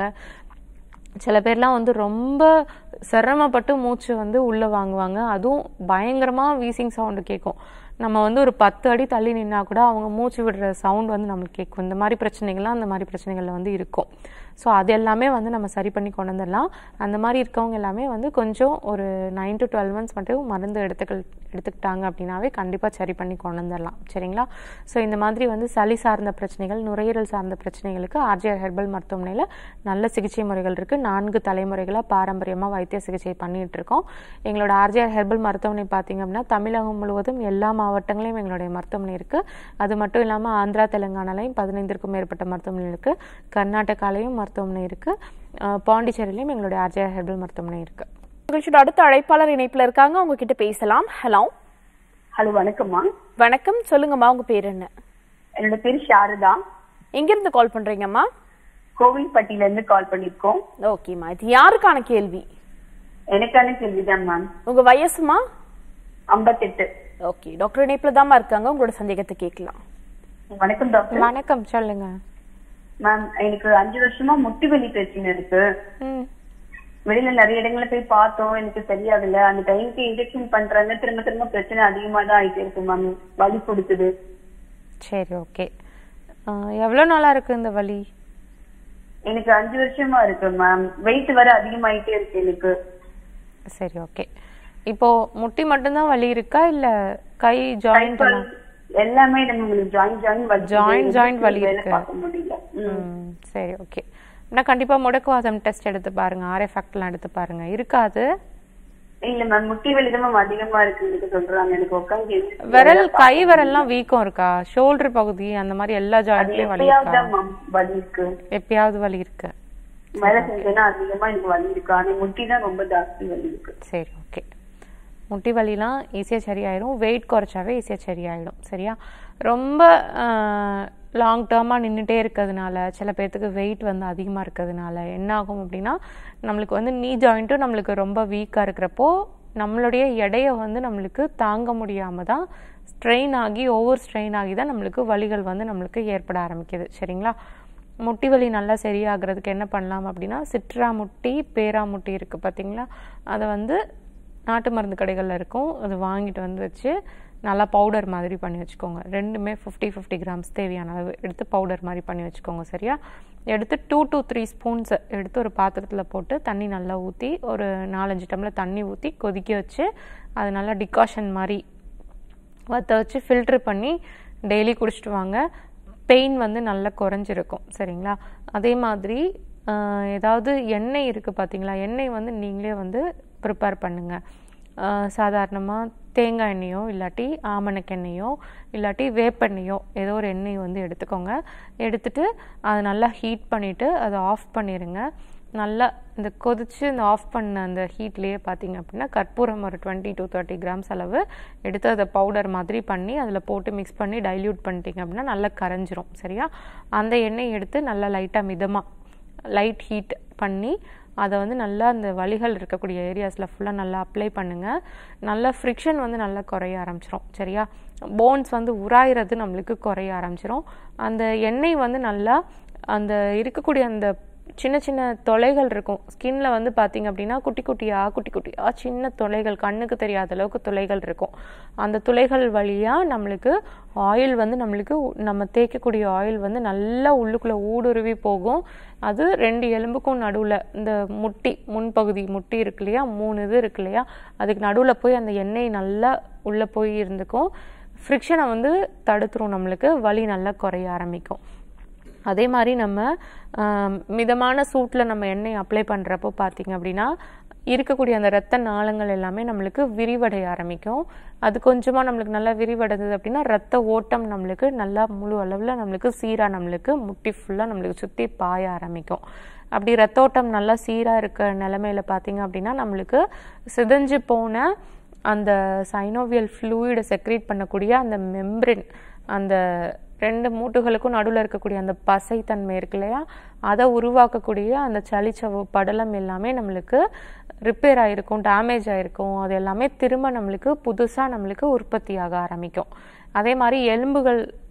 Speaker 2: சில பேர்லாம் வந்து ரொம்ப சிரமப்பட்டு மூச்சு வந்து உள்ளே வாங்குவாங்க அதுவும் பயங்கரமாக வீசிங் சவுண்டு கேட்கும் நம்ம வந்து ஒரு பத்து அடி தள்ளி நின்னா கூட அவங்க மூச்சு விடுற சவுண்ட் வந்து நம்மளுக்கு கேட்கும் இந்த மாதிரி பிரச்சனைகள்லாம் அந்த மாதிரி பிரச்சனைகள்ல வந்து இருக்கும் ஸோ அது எல்லாமே வந்து நம்ம சரி பண்ணி கொண்டு வந்துடலாம் அந்த மாதிரி இருக்கவங்க எல்லாமே வந்து கொஞ்சம் ஒரு நைன் டு டுவெல் மந்த்ஸ் மட்டும் மருந்து எடுத்துக்கள் எடுத்துக்கிட்டாங்க அப்படின்னாவே கண்டிப்பாக சரி பண்ணி கொண்டு வந்துடலாம் சரிங்களா ஸோ இந்த மாதிரி வந்து சளி சார்ந்த பிரச்சனைகள் நுரையீரல் சார்ந்த பிரச்சனைகளுக்கு ஆர்ஜிஆர் ஹெர்பல் மருத்துவமனையில் நல்ல சிகிச்சை முறைகள் இருக்குது நான்கு தலைமுறைகளாக பாரம்பரியமாக வைத்திய சிகிச்சை பண்ணிட்டு இருக்கோம் எங்களோட ஆர்ஜிஆர் ஹெர்பல் மருத்துவமனை பார்த்தீங்க அப்படின்னா தமிழகம் முழுவதும் எல்லா மாவட்டங்களையும் எங்களுடைய மருத்துவமனை இருக்குது அது மட்டும் இல்லாமல் ஆந்திரா தெலுங்கானாலையும் பதினைந்திற்கும் மேற்பட்ட மருத்துவமனை இருக்குது கர்நாடகாலையும் மருத்துவமனை இருக்குது பாண்டிச்சேரியிலையும் எங்களுடைய ஆர்ஜிஆர் ஹெர்பல் மருத்துவமனை இருக்குது
Speaker 1: நிகழ்ச்சியோட அடுத்த அழைப்பாளர் இணைப்புல இருக்காங்க அவங்க கிட்ட பேசலாம் ஹலோ
Speaker 5: ஹலோ வணக்கம்மா
Speaker 1: வணக்கம் சொல்லுங்கம்மா உங்க பேர் என்ன
Speaker 5: என்னோட பேர் சாரதா
Speaker 1: எங்கிருந்து கால் பண்றீங்கம்மா
Speaker 5: கோவில்பட்டியில இருந்து கால் பண்ணிருக்கோம்
Speaker 1: ஓகேம்மா இது யாருக்கான கேள்வி
Speaker 5: எனக்கான கேள்விதான் மேம்
Speaker 1: உங்க வயசுமா
Speaker 5: ஐம்பத்தெட்டு
Speaker 1: ஓகே டாக்டர் இணைப்புல தாம்மா இருக்காங்க உங்களோட சந்தேகத்தை கேட்கலாம்
Speaker 5: வணக்கம் டாக்டர்
Speaker 2: வணக்கம் சொல்லுங்க
Speaker 5: மேம் எனக்கு அஞ்சு வருஷமா முட்டி வலி பிரச்சனை இருக்கு
Speaker 2: ம்
Speaker 5: வெளியில நிறைய இடங்கள்ல போய் பார்த்தோம் எனக்கு சரியாகல அந்த டைமுக்கு இன்ஜெக்ஷன் பண்றாங்க திரும்ப திரும்ப பிரச்சனை அதிகமா தான் ஆயிட்டே இருக்கு மேம் வலி கொடுக்குது
Speaker 2: சரி ஓகே எவ்வளோ நாளாக இருக்குது இந்த வலி
Speaker 5: எனக்கு அஞ்சு வருஷமா இருக்கு மேம் வெயிட் வர அதிகமாயிட்டே இருக்கு எனக்கு
Speaker 2: சரி ஓகே இப்போ முட்டி மட்டும்தான் வலி இருக்கா இல்ல கை ஜாயிண்ட் எல்லாம்
Speaker 5: எல்லாமே நம்மளுக்கு ஜாயின் ஜாயின் வலி
Speaker 2: Joint, joint வலி
Speaker 5: வேலை
Speaker 2: இருக்கு.
Speaker 5: பார்க்க முடியல ம்.
Speaker 2: ம், சரி ஓகே நான் கண்டிப்பா முடக்குவாதம் டெஸ்ட் எடுத்து பாருங்க ஆர்எஃப்ஆக்ட்லாம் எடுத்து பாருங்க இருக்காது
Speaker 5: இல்ல மேம் முட்டி வலி தான் மேம் அதிகமா இருக்கு சொல்றாங்க எனக்கு உட்காந்து
Speaker 2: விரல் கை விரல்லாம் வீக்கம் இருக்கா ஷோல்டர் பகுதி அந்த மாதிரி எல்லா ஜாயிண்ட்லயும் வலி
Speaker 5: எப்பயாவது
Speaker 2: இருக்கா
Speaker 5: தான் மேம் வலி இருக்கு
Speaker 2: எப்பயாவது வலி இருக்கு
Speaker 5: வேலை செஞ்சேன்னா அதிகமா எனக்கு வலி இருக்கு ஆனா முட்டி தான் ரொம்ப ஜாஸ்தி வலி இருக்கு
Speaker 2: சரி ஓகே முட்டி வலிலாம் ஈஸியாக சரியாயிடும் வெயிட் குறைச்சாவே ஈஸியாக சரியாயிடும் சரியா ரொம்ப லாங் டேர்மாக நின்றுட்டே இருக்கிறதுனால சில பேர்த்துக்கு வெயிட் வந்து அதிகமாக இருக்கிறதுனால என்ன ஆகும் அப்படின்னா நம்மளுக்கு வந்து நீ ஜாயிண்ட்டும் நம்மளுக்கு ரொம்ப வீக்காக இருக்கிறப்போ நம்மளுடைய எடையை வந்து நம்மளுக்கு தாங்க முடியாமல் தான் ஸ்ட்ரெயின் ஆகி ஓவர் ஸ்ட்ரெயின் ஆகி தான் நம்மளுக்கு வலிகள் வந்து நம்மளுக்கு ஏற்பட ஆரம்பிக்குது சரிங்களா முட்டி வலி நல்லா சரியாகிறதுக்கு என்ன பண்ணலாம் அப்படின்னா சிட்ரா முட்டி பேரா முட்டி இருக்குது பார்த்தீங்களா அதை வந்து நாட்டு மருந்து கடைகளில் இருக்கும் அது வாங்கிட்டு வந்து வச்சு நல்லா பவுடர் மாதிரி பண்ணி வச்சுக்கோங்க ரெண்டுமே ஃபிஃப்டி ஃபிஃப்டி கிராம்ஸ் தேவையான அளவு எடுத்து பவுடர் மாதிரி பண்ணி வச்சுக்கோங்க சரியா எடுத்து டூ to த்ரீ ஸ்பூன்ஸ் எடுத்து ஒரு பாத்திரத்தில் போட்டு தண்ணி நல்லா ஊற்றி ஒரு நாலஞ்சு டம்ளர் தண்ணி ஊற்றி கொதிக்க வச்சு அது நல்லா டிகாஷன் மாதிரி வற்ற வச்சு ஃபில்ட்ரு பண்ணி டெய்லி குடிச்சிட்டு வாங்க பெயின் வந்து நல்லா குறைஞ்சிருக்கும் சரிங்களா அதே மாதிரி ஆஹ், ஏதாவது எண்ணெய் இருக்குது பார்த்தீங்களா எண்ணெய் வந்து நீங்களே வந்து ப்ரிப்பேர் பண்ணுங்கள் சாதாரணமாக தேங்காய் எண்ணெயோ இல்லாட்டி ஆமணக்கு எண்ணெயோ இல்லாட்டி வேப்பெண்ணெயோ ஏதோ ஒரு எண்ணெய் வந்து எடுத்துக்கோங்க எடுத்துட்டு அதை நல்லா ஹீட் பண்ணிவிட்டு அதை ஆஃப் பண்ணிடுங்க நல்லா இந்த கொதிச்சு இந்த ஆஃப் பண்ண அந்த ஹீட்லேயே பார்த்தீங்க அப்படின்னா கற்பூரம் ஒரு டுவெண்ட்டி to தேர்ட்டி கிராம்ஸ் அளவு எடுத்து அதை பவுடர் மாதிரி பண்ணி அதில் போட்டு மிக்ஸ் பண்ணி டைல்யூட் பண்ணிட்டீங்க அப்படின்னா நல்லா கரைஞ்சிரும் சரியா அந்த எண்ணெய் எடுத்து நல்லா லைட்டாக மிதமாக லைட் ஹீட் பண்ணி அதை வந்து நல்லா அந்த வலிகள் இருக்கக்கூடிய ஏரியாஸில் ஃபுல்லாக நல்லா அப்ளை பண்ணுங்கள் நல்லா ஃப்ரிக்ஷன் வந்து நல்லா குறைய ஆரம்பிச்சிரும் சரியா போன்ஸ் வந்து உராயிறது நம்மளுக்கு குறைய ஆரம்பிச்சிரும் அந்த எண்ணெய் வந்து நல்லா அந்த இருக்கக்கூடிய அந்த சின்ன சின்ன தொலைகள் இருக்கும் ஸ்கின்ல வந்து பார்த்தீங்க அப்படின்னா குட்டி குட்டியா குட்டி குட்டியா சின்ன துளைகள் கண்ணுக்கு தெரியாத அளவுக்கு துளைகள் இருக்கும் அந்த துளைகள் வழியா நம்மளுக்கு ஆயில் வந்து நம்மளுக்கு உ- நம்ம தேய்க்கக்கூடிய ஆயில் வந்து நல்லா உள்ளுக்குள்ள ஊடுருவி போகும் அது ரெண்டு எலும்புக்கும் நடுவுல இந்த முட்டி முன்பகுதி முட்டி இருக்கு இல்லையா மூணு இது இருக்கு இல்லையா அதுக்கு நடுவுல போய் அந்த எண்ணெய் நல்லா உள்ள போய் இருந்துக்கும் ஃப்ரிக்ஷனை வந்து தடுத்துரும் நம்மளுக்கு வலி நல்லா குறைய ஆரம்பிக்கும் அதே மாதிரி நம்ம ஆம், மிதமான சூட்டில் நம்ம எண்ணெய் அப்ளை பண்ணுறப்போ பார்த்தீங்க அப்படின்னா இருக்கக்கூடிய அந்த ரத்த நாளங்கள் எல்லாமே நம்மளுக்கு விரிவடைய ஆரம்பிக்கும் அது கொஞ்சமாக நம்மளுக்கு நல்லா விரிவடைந்தது அப்படின்னா ரத்த ஓட்டம் நம்மளுக்கு நல்லா முழு அளவில் நம்மளுக்கு சீராக நம்மளுக்கு முட்டி ஃபுல்லாக நம்மளுக்கு சுற்றி பாய ஆரம்பிக்கும் அப்படி ரத்த ஓட்டம் நல்லா சீராக இருக்க நிலமையில பார்த்தீங்க அப்படின்னா நம்மளுக்கு சிதைஞ்சு போன அந்த சைனோவியல் ஃப்ளூயிடை செக்ரேட் பண்ணக்கூடிய அந்த மெம்ப்ரின் அந்த ரெண்டு மூட்டுகளுக்கும் நடுவில் இருக்கக்கூடிய அந்த பசைத்தன்மை இருக்கு இல்லையா அதை உருவாக்கக்கூடிய அந்த சளிச்சவு படலம் எல்லாமே நம்மளுக்கு ரிப்பேர் ஆயிருக்கும் டேமேஜ் ஆயிருக்கும் அது எல்லாமே திரும்ப நம்மளுக்கு புதுசாக நம்மளுக்கு உற்பத்தியாக ஆரம்பிக்கும் அதே மாதிரி எலும்புகள்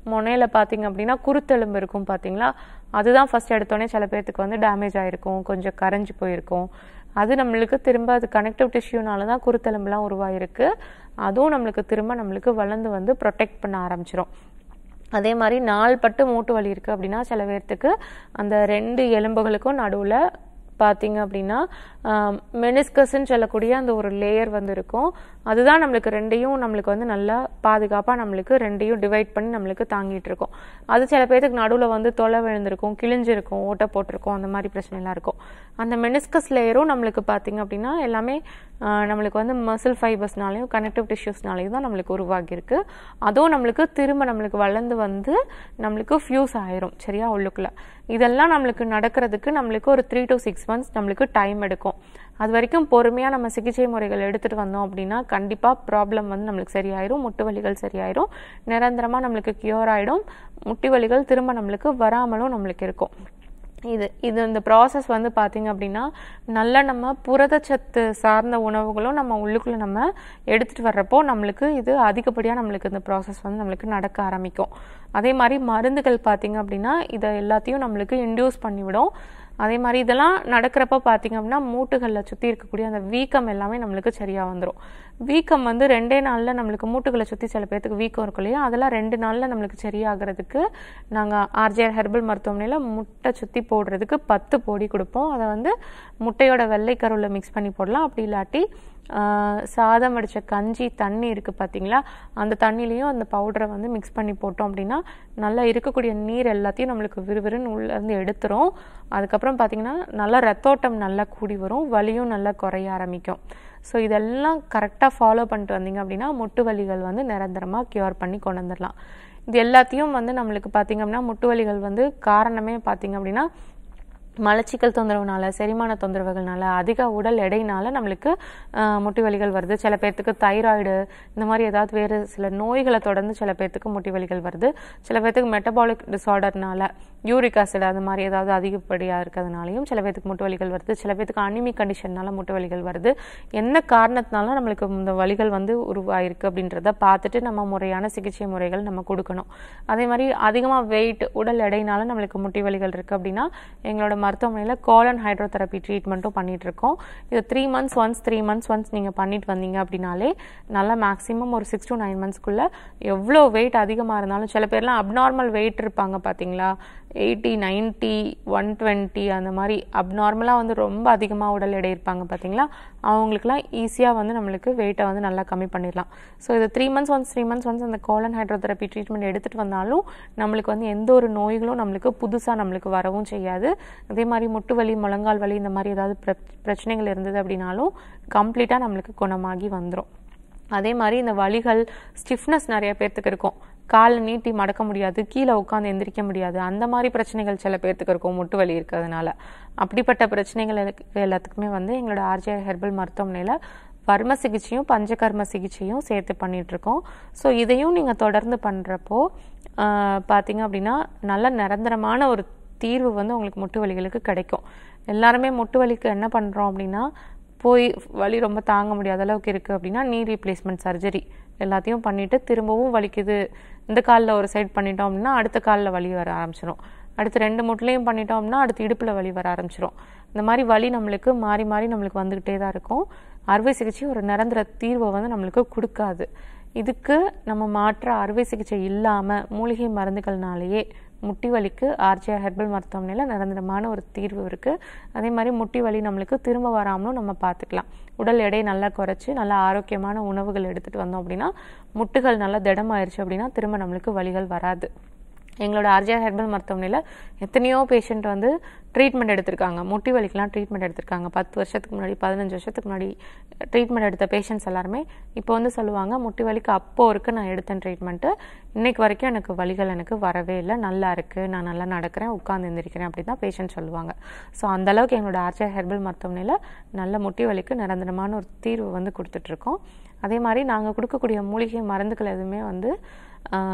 Speaker 2: முனையில பார்த்தீங்க அப்படின்னா குருத்தெலும்பு இருக்கும் பார்த்தீங்களா அதுதான் ஃபர்ஸ்ட் எடுத்தோடனே சில பேர்த்துக்கு வந்து டேமேஜ் ஆயிருக்கும் கொஞ்சம் கரைஞ்சு போயிருக்கும் அது நம்மளுக்கு திரும்ப அது கனெக்டிவ் டிஷ்யூனால தான் குருத்தெலும்புலாம் உருவாயிருக்கு அதுவும் நம்மளுக்கு திரும்ப நம்மளுக்கு வளர்ந்து வந்து ப்ரொடெக்ட் பண்ண ஆரம்பிச்சிரும் அதே மாதிரி நாள் பட்டு மூட்டு வலி இருக்குது அப்படின்னா சில பேர்த்துக்கு அந்த ரெண்டு எலும்புகளுக்கும் நடுவில் பார்த்தீங்க அப்படின்னா மெனிஸ்கஸ்ன்னு சொல்லக்கூடிய அந்த ஒரு லேயர் வந்து இருக்கும் அதுதான் நம்மளுக்கு ரெண்டையும் நம்மளுக்கு வந்து நல்லா பாதுகாப்பாக நம்மளுக்கு ரெண்டையும் டிவைட் பண்ணி நம்மளுக்கு தாங்கிட்டு இருக்கும் அது சில பேர்த்துக்கு நடுவில் வந்து தொலை விழுந்திருக்கும் கிழிஞ்சிருக்கும் ஓட்டை போட்டிருக்கும் அந்த மாதிரி பிரச்சனைலாம் இருக்கும் அந்த மெனிஸ்கஸ் லேயரும் நம்மளுக்கு பார்த்தீங்க அப்படின்னா எல்லாமே ஆஹ், நம்மளுக்கு வந்து மசில் ஃபைபர்ஸ்னாலையும் கனெக்டிவ் டிஷ்யூஸ்னாலையும் தான் நம்மளுக்கு உருவாகியிருக்கு அதுவும் நம்மளுக்கு திரும்ப நம்மளுக்கு வளர்ந்து வந்து நம்மளுக்கு ஃபியூஸ் ஆயிரும் சரியா உள்ளுக்குள்ள இதெல்லாம் நம்மளுக்கு நடக்கிறதுக்கு நம்மளுக்கு ஒரு த்ரீ to சிக்ஸ் மந்த்ஸ் நம்மளுக்கு டைம் எடுக்கும் அது வரைக்கும் பொறுமையாக நம்ம சிகிச்சை முறைகள் எடுத்துட்டு வந்தோம் அப்படின்னா கண்டிப்பாக ப்ராப்ளம் வந்து நம்மளுக்கு சரியாயிரும் முட்டு வலிகள் சரியாயிரும் நிரந்தரமாக நம்மளுக்கு கியூர் ஆயிடும் முட்டி வலிகள் திரும்ப நம்மளுக்கு வராமலும் நம்மளுக்கு இருக்கும் இது இது இந்த ப்ராசஸ் வந்து பார்த்தீங்க அப்படின்னா நல்ல நம்ம புரதச்சத்து சார்ந்த உணவுகளும் நம்ம உள்ளுக்குள்ளே நம்ம எடுத்துகிட்டு வர்றப்போ நம்மளுக்கு இது அதிகப்படியாக நம்மளுக்கு இந்த ப்ராசஸ் வந்து நம்மளுக்கு நடக்க ஆரம்பிக்கும் அதே மாதிரி மருந்துகள் பார்த்தீங்க அப்படின்னா இதை எல்லாத்தையும் நம்மளுக்கு இன்டியூஸ் பண்ணிவிடும் அதே மாதிரி இதெல்லாம் நடக்கிறப்ப பார்த்தீங்க அப்படின்னா மூட்டுகளில் சுற்றி இருக்கக்கூடிய அந்த வீக்கம் எல்லாமே நம்மளுக்கு சரியாக வந்துடும் வீக்கம் வந்து ரெண்டே நாளில் நம்மளுக்கு மூட்டுகளை சுற்றி சில பேர்த்துக்கு வீக்கம் இருக்கும் இல்லையா அதெல்லாம் ரெண்டு நாளில் நம்மளுக்கு சரியாகிறதுக்கு நாங்கள் ஆர்ஜிஆர் ஹெர்பல் மருத்துவமனையில் முட்டை சுற்றி போடுறதுக்கு பத்து பொடி கொடுப்போம் அதை வந்து முட்டையோட வெள்ளை கருவில் மிக்ஸ் பண்ணி போடலாம் அப்படி இல்லாட்டி ஆஹ், சாதம் வடிச்ச கஞ்சி தண்ணி இருக்குது பார்த்தீங்களா அந்த தண்ணிலையும் அந்த பவுடரை வந்து மிக்ஸ் பண்ணி போட்டோம் அப்படின்னா நல்லா இருக்கக்கூடிய நீர் எல்லாத்தையும் நம்மளுக்கு விறுவிறுன்னு உள்ள இருந்து எடுத்துரும் அதுக்கப்புறம் பார்த்தீங்கன்னா நல்லா ரத்தோட்டம் நல்லா கூடி வரும் வலியும் நல்லா குறைய ஆரம்பிக்கும் ஸோ இதெல்லாம் கரெக்டாக ஃபாலோ பண்ணிட்டு வந்தீங்க அப்படின்னா முட்டு வலிகள் வந்து நிரந்தரமாக க்யூர் பண்ணி கொண்டு வந்துடலாம் இது எல்லாத்தையும் வந்து நம்மளுக்கு பார்த்தீங்க அப்படின்னா முட்டு வலிகள் வந்து காரணமே பார்த்தீங்க அப்படின்னா மலச்சிக்கல் தொந்தரவுனால செரிமான தொந்தரவுகள்னால அதிக உடல் எடைனால நம்மளுக்கு ஆஹ், முட்டி வலிகள் வருது சில பேர்த்துக்கு தைராய்டு இந்த மாதிரி ஏதாவது வேறு சில நோய்களை தொடர்ந்து சில பேர்த்துக்கு முட்டி வலிகள் வருது சில பேர்த்துக்கு மெட்டபாலிக் டிசார்டர்னால யூரிக் ஆசிட் அது மாதிரி ஏதாவது அதிகப்படியாக இருக்கிறதுனாலையும் சில பேர்த்துக்கு முட்டு வலிகள் வருது சில பேர்த்துக்கு அனிமிக் கண்டிஷன்னால முட்டு வலிகள் வருது என்ன காரணத்தினால நம்மளுக்கு இந்த வலிகள் வந்து உருவாயிருக்கு அப்படின்றத பார்த்துட்டு நம்ம முறையான சிகிச்சை முறைகள் நம்ம கொடுக்கணும் அதே மாதிரி அதிகமாக வெயிட் உடல் எடைனால நம்மளுக்கு முட்டி வலிகள் இருக்குது அப்படின்னா எங்களோட மருத்துவமனையில் கோலன் ஹைட்ரோதெரப்பி ட்ரீட்மெண்ட்டும் பண்ணிட்டு இருக்கோம் இது three months once three months once நீங்கள் பண்ணிட்டு வந்தீங்க அப்படின்னாலே நல்லா மேக்ஸிமம் ஒரு சிக்ஸ் to நைன் மந்த்ஸ்க்குள்ள எவ்வளோ வெயிட் அதிகமாக இருந்தாலும் சில பேர்லாம் அப்நார்மல் வெயிட் இருப்பாங்க பார்த்தீங்களா எயிட்டி நைன்ட்டி ஒன் டுவெண்ட்டி அந்த மாதிரி அப்நார்மலாக வந்து ரொம்ப அதிகமாக உடல் எடை இருப்பாங்க பார்த்தீங்களா அவங்களுக்குலாம் ஈஸியாக வந்து நம்மளுக்கு வெயிட்டை வந்து நல்லா கம்மி பண்ணிடலாம் ஸோ இது three months once three months once அந்த கோலன் ஹைட்ரோதெரப்பி ட்ரீட்மெண்ட் எடுத்துகிட்டு வந்தாலும் நம்மளுக்கு வந்து எந்த ஒரு நோய்களும் நம்மளுக்கு புதுசாக நம்மளுக்கு வரவும் செய்யாது அதே மாதிரி முட்டு வலி முழங்கால் வலி இந்த மாதிரி ஏதாவது பிர பிரச்சனைகள் இருந்தது அப்படின்னாலும் கம்ப்ளீட்டாக நம்மளுக்கு குணமாகி வந்துடும் அதே மாதிரி இந்த வலிகள் ஸ்டிஃப்னஸ் நிறைய பேர்த்துக்கு இருக்கும் காலை நீட்டி மடக்க முடியாது கீழே உட்காந்து எந்திரிக்க முடியாது அந்த மாதிரி பிரச்சனைகள் சில பேர்த்துக்கு இருக்கும் முட்டு வலி இருக்கிறதுனால அப்படிப்பட்ட பிரச்சனைகள் எல்லா- எல்லாத்துக்குமே வந்து எங்களோட ஆர்ஜிஆர் ஹெர்பல் மருத்துவமனையில் வர்ம சிகிச்சையும் பஞ்சகர்ம சிகிச்சையும் சேர்த்து பண்ணிட்டு இருக்கோம் ஸோ இதையும் நீங்கள் தொடர்ந்து பண்ணுறப்போ பார்த்தீங்க அப்படின்னா நல்ல நிரந்தரமான ஒரு தீர்வு வந்து உங்களுக்கு முட்டு வலிகளுக்கு கிடைக்கும் எல்லாருமே முட்டு வலிக்கு என்ன பண்ணுறோம் அப்படின்னா போய் வலி ரொம்ப தாங்க முடியாத அளவுக்கு இருக்குது அப்படின்னா நீ ரீப்ளேஸ்மெண்ட் சர்ஜரி எல்லாத்தையும் பண்ணிட்டு திரும்பவும் வலிக்குது இந்த காலில் ஒரு சைடு பண்ணிட்டோம் அப்படின்னா அடுத்த காலில் வலி வர ஆரம்பிச்சிடும் அடுத்து ரெண்டு முட்டிலையும் பண்ணிட்டோம் அப்படின்னா அடுத்து இடுப்பில் வலி வர ஆரம்பிச்சிடும் இந்த மாதிரி வலி நம்மளுக்கு மாறி மாறி நம்மளுக்கு வந்துக்கிட்டே தான் இருக்கும் அறுவை சிகிச்சை ஒரு நிரந்தர தீர்வை வந்து நம்மளுக்கு கொடுக்காது இதுக்கு நம்ம மாற்ற அறுவை சிகிச்சை இல்லாமல் மூலிகை மருந்துகள்னாலேயே முட்டி வலிக்கு ஆர்ஜிஆர் ஹெர்பல் மருத்துவமனையில் நிரந்தரமான ஒரு தீர்வு இருக்குது அதே மாதிரி முட்டி வலி நம்மளுக்கு திரும்ப வராமலும் நம்ம பார்த்துக்கலாம் உடல் எடை நல்லா குறைச்சி நல்லா ஆரோக்கியமான உணவுகள் எடுத்துகிட்டு வந்தோம் அப்படின்னா முட்டுகள் நல்லா திடமாயிருச்சு அப்படின்னா திரும்ப நம்மளுக்கு வலிகள் வராது எங்களோட ஆர்ஜிஆர் ஹெர்பல் மருத்துவமனையில் எத்தனையோ பேஷண்ட் வந்து ட்ரீட்மெண்ட் எடுத்திருக்காங்க முட்டி வலிக்கெலாம் ட்ரீட்மெண்ட் எடுத்திருக்காங்க பத்து வருஷத்துக்கு முன்னாடி பதினஞ்சு வருஷத்துக்கு முன்னாடி ட்ரீட்மெண்ட் எடுத்த பேஷண்ட்ஸ் எல்லாருமே இப்போ வந்து சொல்லுவாங்க முட்டி வலிக்கு அப்போ இருக்கு நான் எடுத்தேன் ட்ரீட்மெண்ட்டு இன்னைக்கு வரைக்கும் எனக்கு வலிகள் எனக்கு வரவே இல்லை நல்லா இருக்கு நான் நல்லா நடக்கிறேன் உட்கார்ந்து எந்திரிக்கிறேன் அப்படி தான் பேஷண்ட் சொல்லுவாங்க ஸோ அந்த அளவுக்கு எங்களோட ஆர்ஜிஆர் ஹெர்பல் மருத்துவமனையில் நல்ல முட்டி வலிக்கு நிரந்தரமான ஒரு தீர்வு வந்து கொடுத்துட்ருக்கோம் அதே மாதிரி நாங்கள் கொடுக்கக்கூடிய மூலிகை மருந்துகள் எதுவுமே வந்து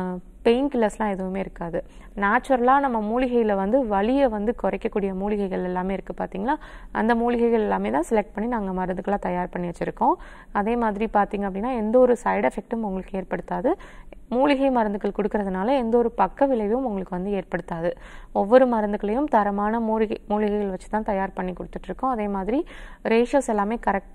Speaker 2: பெயின் கில்லர்ஸ்லாம் எதுவுமே இருக்காது நேச்சுரலாக நம்ம மூலிகையில் வந்து வலியை வந்து குறைக்கக்கூடிய மூலிகைகள் எல்லாமே இருக்குது பார்த்தீங்களா அந்த மூலிகைகள் எல்லாமே தான் செலக்ட் பண்ணி நாங்கள் மருந்துக்கெல்லாம் தயார் பண்ணி வச்சுருக்கோம் அதே மாதிரி பார்த்தீங்க அப்படின்னா எந்த ஒரு சைடு எஃபெக்ட்டும் உங்களுக்கு ஏற்படுத்தாது மூலிகை மருந்துகள் கொடுக்கறதுனால எந்த ஒரு பக்க விளைவும் உங்களுக்கு வந்து ஏற்படுத்தாது ஒவ்வொரு மருந்துகளையும் தரமான மூலிகை மூலிகைகள் வச்சு தான் தயார் பண்ணி கொடுத்துட்ருக்கோம் அதே மாதிரி ரேஷியோஸ் எல்லாமே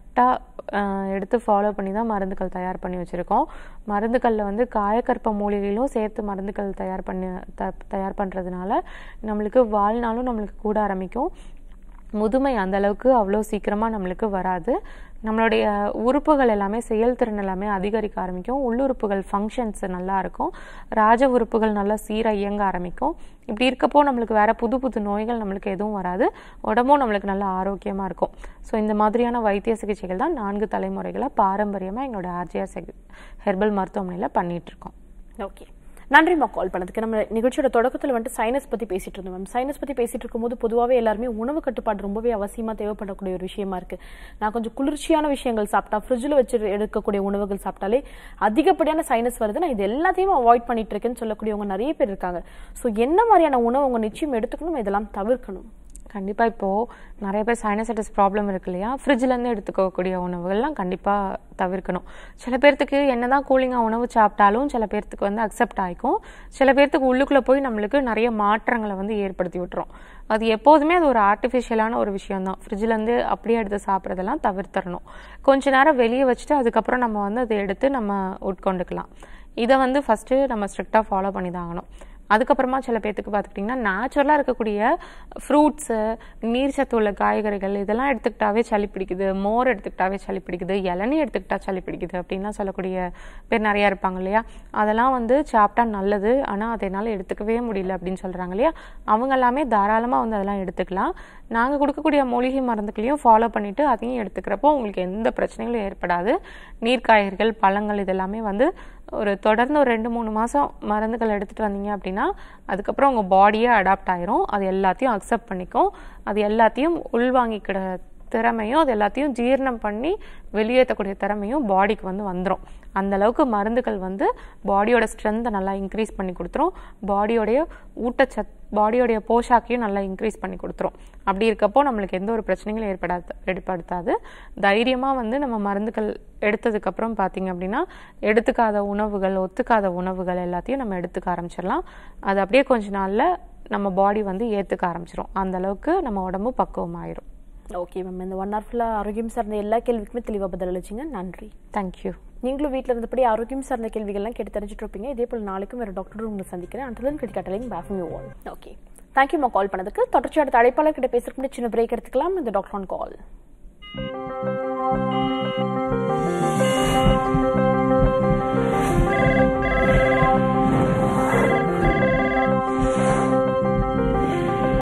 Speaker 2: கரெக்டாக எடுத்து ஃபாலோ பண்ணி தான் மருந்துகள் தயார் பண்ணி வச்சுருக்கோம் மருந்துகளில் வந்து காயக்கற்ப மூலிகைகளும் சேர்த்து மருந்துகள் தயார் பண்ணி த தயார் பண்ணுறதுனால நம்மளுக்கு வாழ்நாளும் நம்மளுக்கு கூட ஆரம்பிக்கும் முதுமை அந்த அளவுக்கு அவ்வளோ சீக்கிரமாக நம்மளுக்கு வராது நம்மளுடைய உறுப்புகள் எல்லாமே செயல்திறன் எல்லாமே அதிகரிக்க ஆரம்பிக்கும் உள்ளுறுப்புகள் ஃபங்க்ஷன்ஸ் நல்லா இருக்கும் ராஜ உறுப்புகள் நல்லா சீராக இயங்க ஆரம்பிக்கும் இப்படி இருக்கப்போ நம்மளுக்கு வேற புது புது நோய்கள் நம்மளுக்கு எதுவும் வராது உடம்பும் நம்மளுக்கு நல்லா ஆரோக்கியமாக இருக்கும் ஸோ இந்த மாதிரியான வைத்திய சிகிச்சைகள் தான் நான்கு தலைமுறைகளாக பாரம்பரியமாக எங்களோட ஆர்ஜிஆர் ஹெர்பல் மருத்துவமனையில் பண்ணிட்டு இருக்கோம்
Speaker 1: ஓகே நன்றிம்மா கால் பண்ணதுக்கு நம்ம நிகழ்ச்சியோட தொடக்கத்தில் வந்துட்டு சைனஸ் பத்தி பேசிட்டு இருந்தோம் மேம் சைனஸ் பத்தி பேசிட்டு இருக்கும்போது பொதுவாகவே எல்லாருமே உணவு கட்டுப்பாடு ரொம்பவே அவசியமா தேவைப்படக்கூடிய ஒரு விஷயமா இருக்கு நான் கொஞ்சம் குளிர்ச்சியான விஷயங்கள் சாப்பிட்டா ஃப்ரிட்ஜில் வச்சு எடுக்கக்கூடிய உணவுகள் சாப்பிட்டாலே அதிகப்படியான சைனஸ் வருது நான் இது எல்லாத்தையும் அவாய்ட் பண்ணிட்டு இருக்கேன்னு சொல்லக்கூடியவங்க நிறைய பேர் இருக்காங்க ஸோ என்ன மாதிரியான உணவு அவங்க நிச்சயம் எடுத்துக்கணும் இதெல்லாம் தவிர்க்கணும்
Speaker 2: கண்டிப்பாக இப்போது நிறைய பேர் சைனசைட்டிஸ் ப்ராப்ளம் இருக்கு இல்லையா ஃப்ரிட்ஜ்லேருந்து எடுத்துக்கக்கூடிய உணவுகள்லாம் கண்டிப்பாக தவிர்க்கணும் சில பேர்த்துக்கு என்னதான் கூலிங்காக உணவு சாப்பிட்டாலும் சில பேர்த்துக்கு வந்து அக்செப்ட் ஆகிக்கும் சில பேர்த்துக்கு உள்ளுக்குள்ளே போய் நம்மளுக்கு நிறைய மாற்றங்களை வந்து ஏற்படுத்தி விட்டுரும் அது எப்போதுமே அது ஒரு ஆர்டிஃபிஷியலான ஒரு விஷயம் தான் ஃப்ரிட்ஜ்லேருந்து அப்படியே எடுத்து சாப்பிட்றதெல்லாம் தவிர்த்தரணும் கொஞ்ச நேரம் வெளியே வச்சுட்டு அதுக்கப்புறம் நம்ம வந்து அதை எடுத்து நம்ம உட்கொண்டுக்கலாம் இதை வந்து ஃபஸ்ட்டு நம்ம ஸ்ட்ரிக்டாக ஃபாலோ பண்ணி தான் ஆகணும் அதுக்கப்புறமா சில பேர்த்துக்கு பார்த்துக்கிட்டிங்கன்னா நேச்சுரலாக இருக்கக்கூடிய ஃப்ரூட்ஸு நீர்ச்சத்து உள்ள காய்கறிகள் இதெல்லாம் எடுத்துக்கிட்டாவே சளி பிடிக்குது மோர் எடுத்துக்கிட்டாவே சளி பிடிக்குது இளநீ எடுத்துக்கிட்டா சளி பிடிக்குது அப்படின்லாம் சொல்லக்கூடிய பேர் நிறையா இருப்பாங்க இல்லையா அதெல்லாம் வந்து சாப்பிட்டா நல்லது ஆனால் அதை என்னால் எடுத்துக்கவே முடியல அப்படின்னு சொல்கிறாங்க இல்லையா அவங்க எல்லாமே தாராளமாக வந்து அதெல்லாம் எடுத்துக்கலாம் நாங்கள் கொடுக்கக்கூடிய மூலிகை மருந்துகளையும் ஃபாலோ பண்ணிவிட்டு அதையும் எடுத்துக்கிறப்போ உங்களுக்கு எந்த பிரச்சனைகளும் ஏற்படாது நீர்க்காய்கறிகள் பழங்கள் இதெல்லாமே வந்து ஒரு தொடர்ந்து ஒரு ரெண்டு மூணு மாதம் மருந்துகள் எடுத்துகிட்டு வந்தீங்க அப்படின்னா அதுக்கப்புறம் உங்கள் பாடியே அடாப்ட் ஆயிரும் அது எல்லாத்தையும் அக்செப்ட் பண்ணிக்கும் அது எல்லாத்தையும் உள்வாங்கிக்கிற திறமையும் அது எல்லாத்தையும் ஜீரணம் பண்ணி வெளியேற்றக்கூடிய திறமையும் பாடிக்கு வந்து வந்துடும் அந்த அளவுக்கு மருந்துகள் வந்து பாடியோட ஸ்ட்ரென்த்தை நல்லா இன்க்ரீஸ் பண்ணி கொடுத்துரும் பாடியோடைய ஊட்டச்சத் பாடியோடைய போஷாக்கையும் நல்லா இன்க்ரீஸ் பண்ணி கொடுத்துரும் அப்படி இருக்கப்போ நம்மளுக்கு எந்த ஒரு பிரச்சனைகளும் ஏற்படாது ஏற்படுத்தாது தைரியமாக வந்து நம்ம மருந்துகள் எடுத்ததுக்கப்புறம் பார்த்தீங்க அப்படின்னா எடுத்துக்காத உணவுகள் ஒத்துக்காத உணவுகள் எல்லாத்தையும் நம்ம எடுத்துக்க ஆரம்பிச்சிடலாம் அது அப்படியே கொஞ்ச நாளில் நம்ம பாடி வந்து ஏற்றுக்க ஆரம்பிச்சிடும் அந்த அளவுக்கு நம்ம உடம்பு பக்குவமாயிரும்
Speaker 1: ஓகே மேம் இந்த ஒன் ஹவர் ஃபுல்லாக ஆரோக்கியம் சார்ந்த எல்லா கேள்விக்குமே தெளிவாக பதில் அளிச்சிங்க நன்றி
Speaker 2: தேங்க்யூ
Speaker 1: நீங்களும் வீட்டில் இருந்தபடி ஆரோக்கியம் சார்ந்த கேள்விகள்லாம் கேட்டு தெரிஞ்சுட்டு இருப்பீங்க இதே போல் நாளைக்கும் வேறு டாக்டரும் உங்களை சந்திக்கிறேன் அண்டலன் கிரிக்கெட்டலிங் பேஃபும் யூ ஆல் ஓகே தேங்க்யூமா கால் பண்ணதுக்கு தொடர்ச்சி அடுத்த அழைப்பாளர் கிட்ட பேசுறதுக்கு முன்னாடி சின்ன பிரேக் எடுத்துக்கலாம் இந்த டாக்டர் ஆன் கால்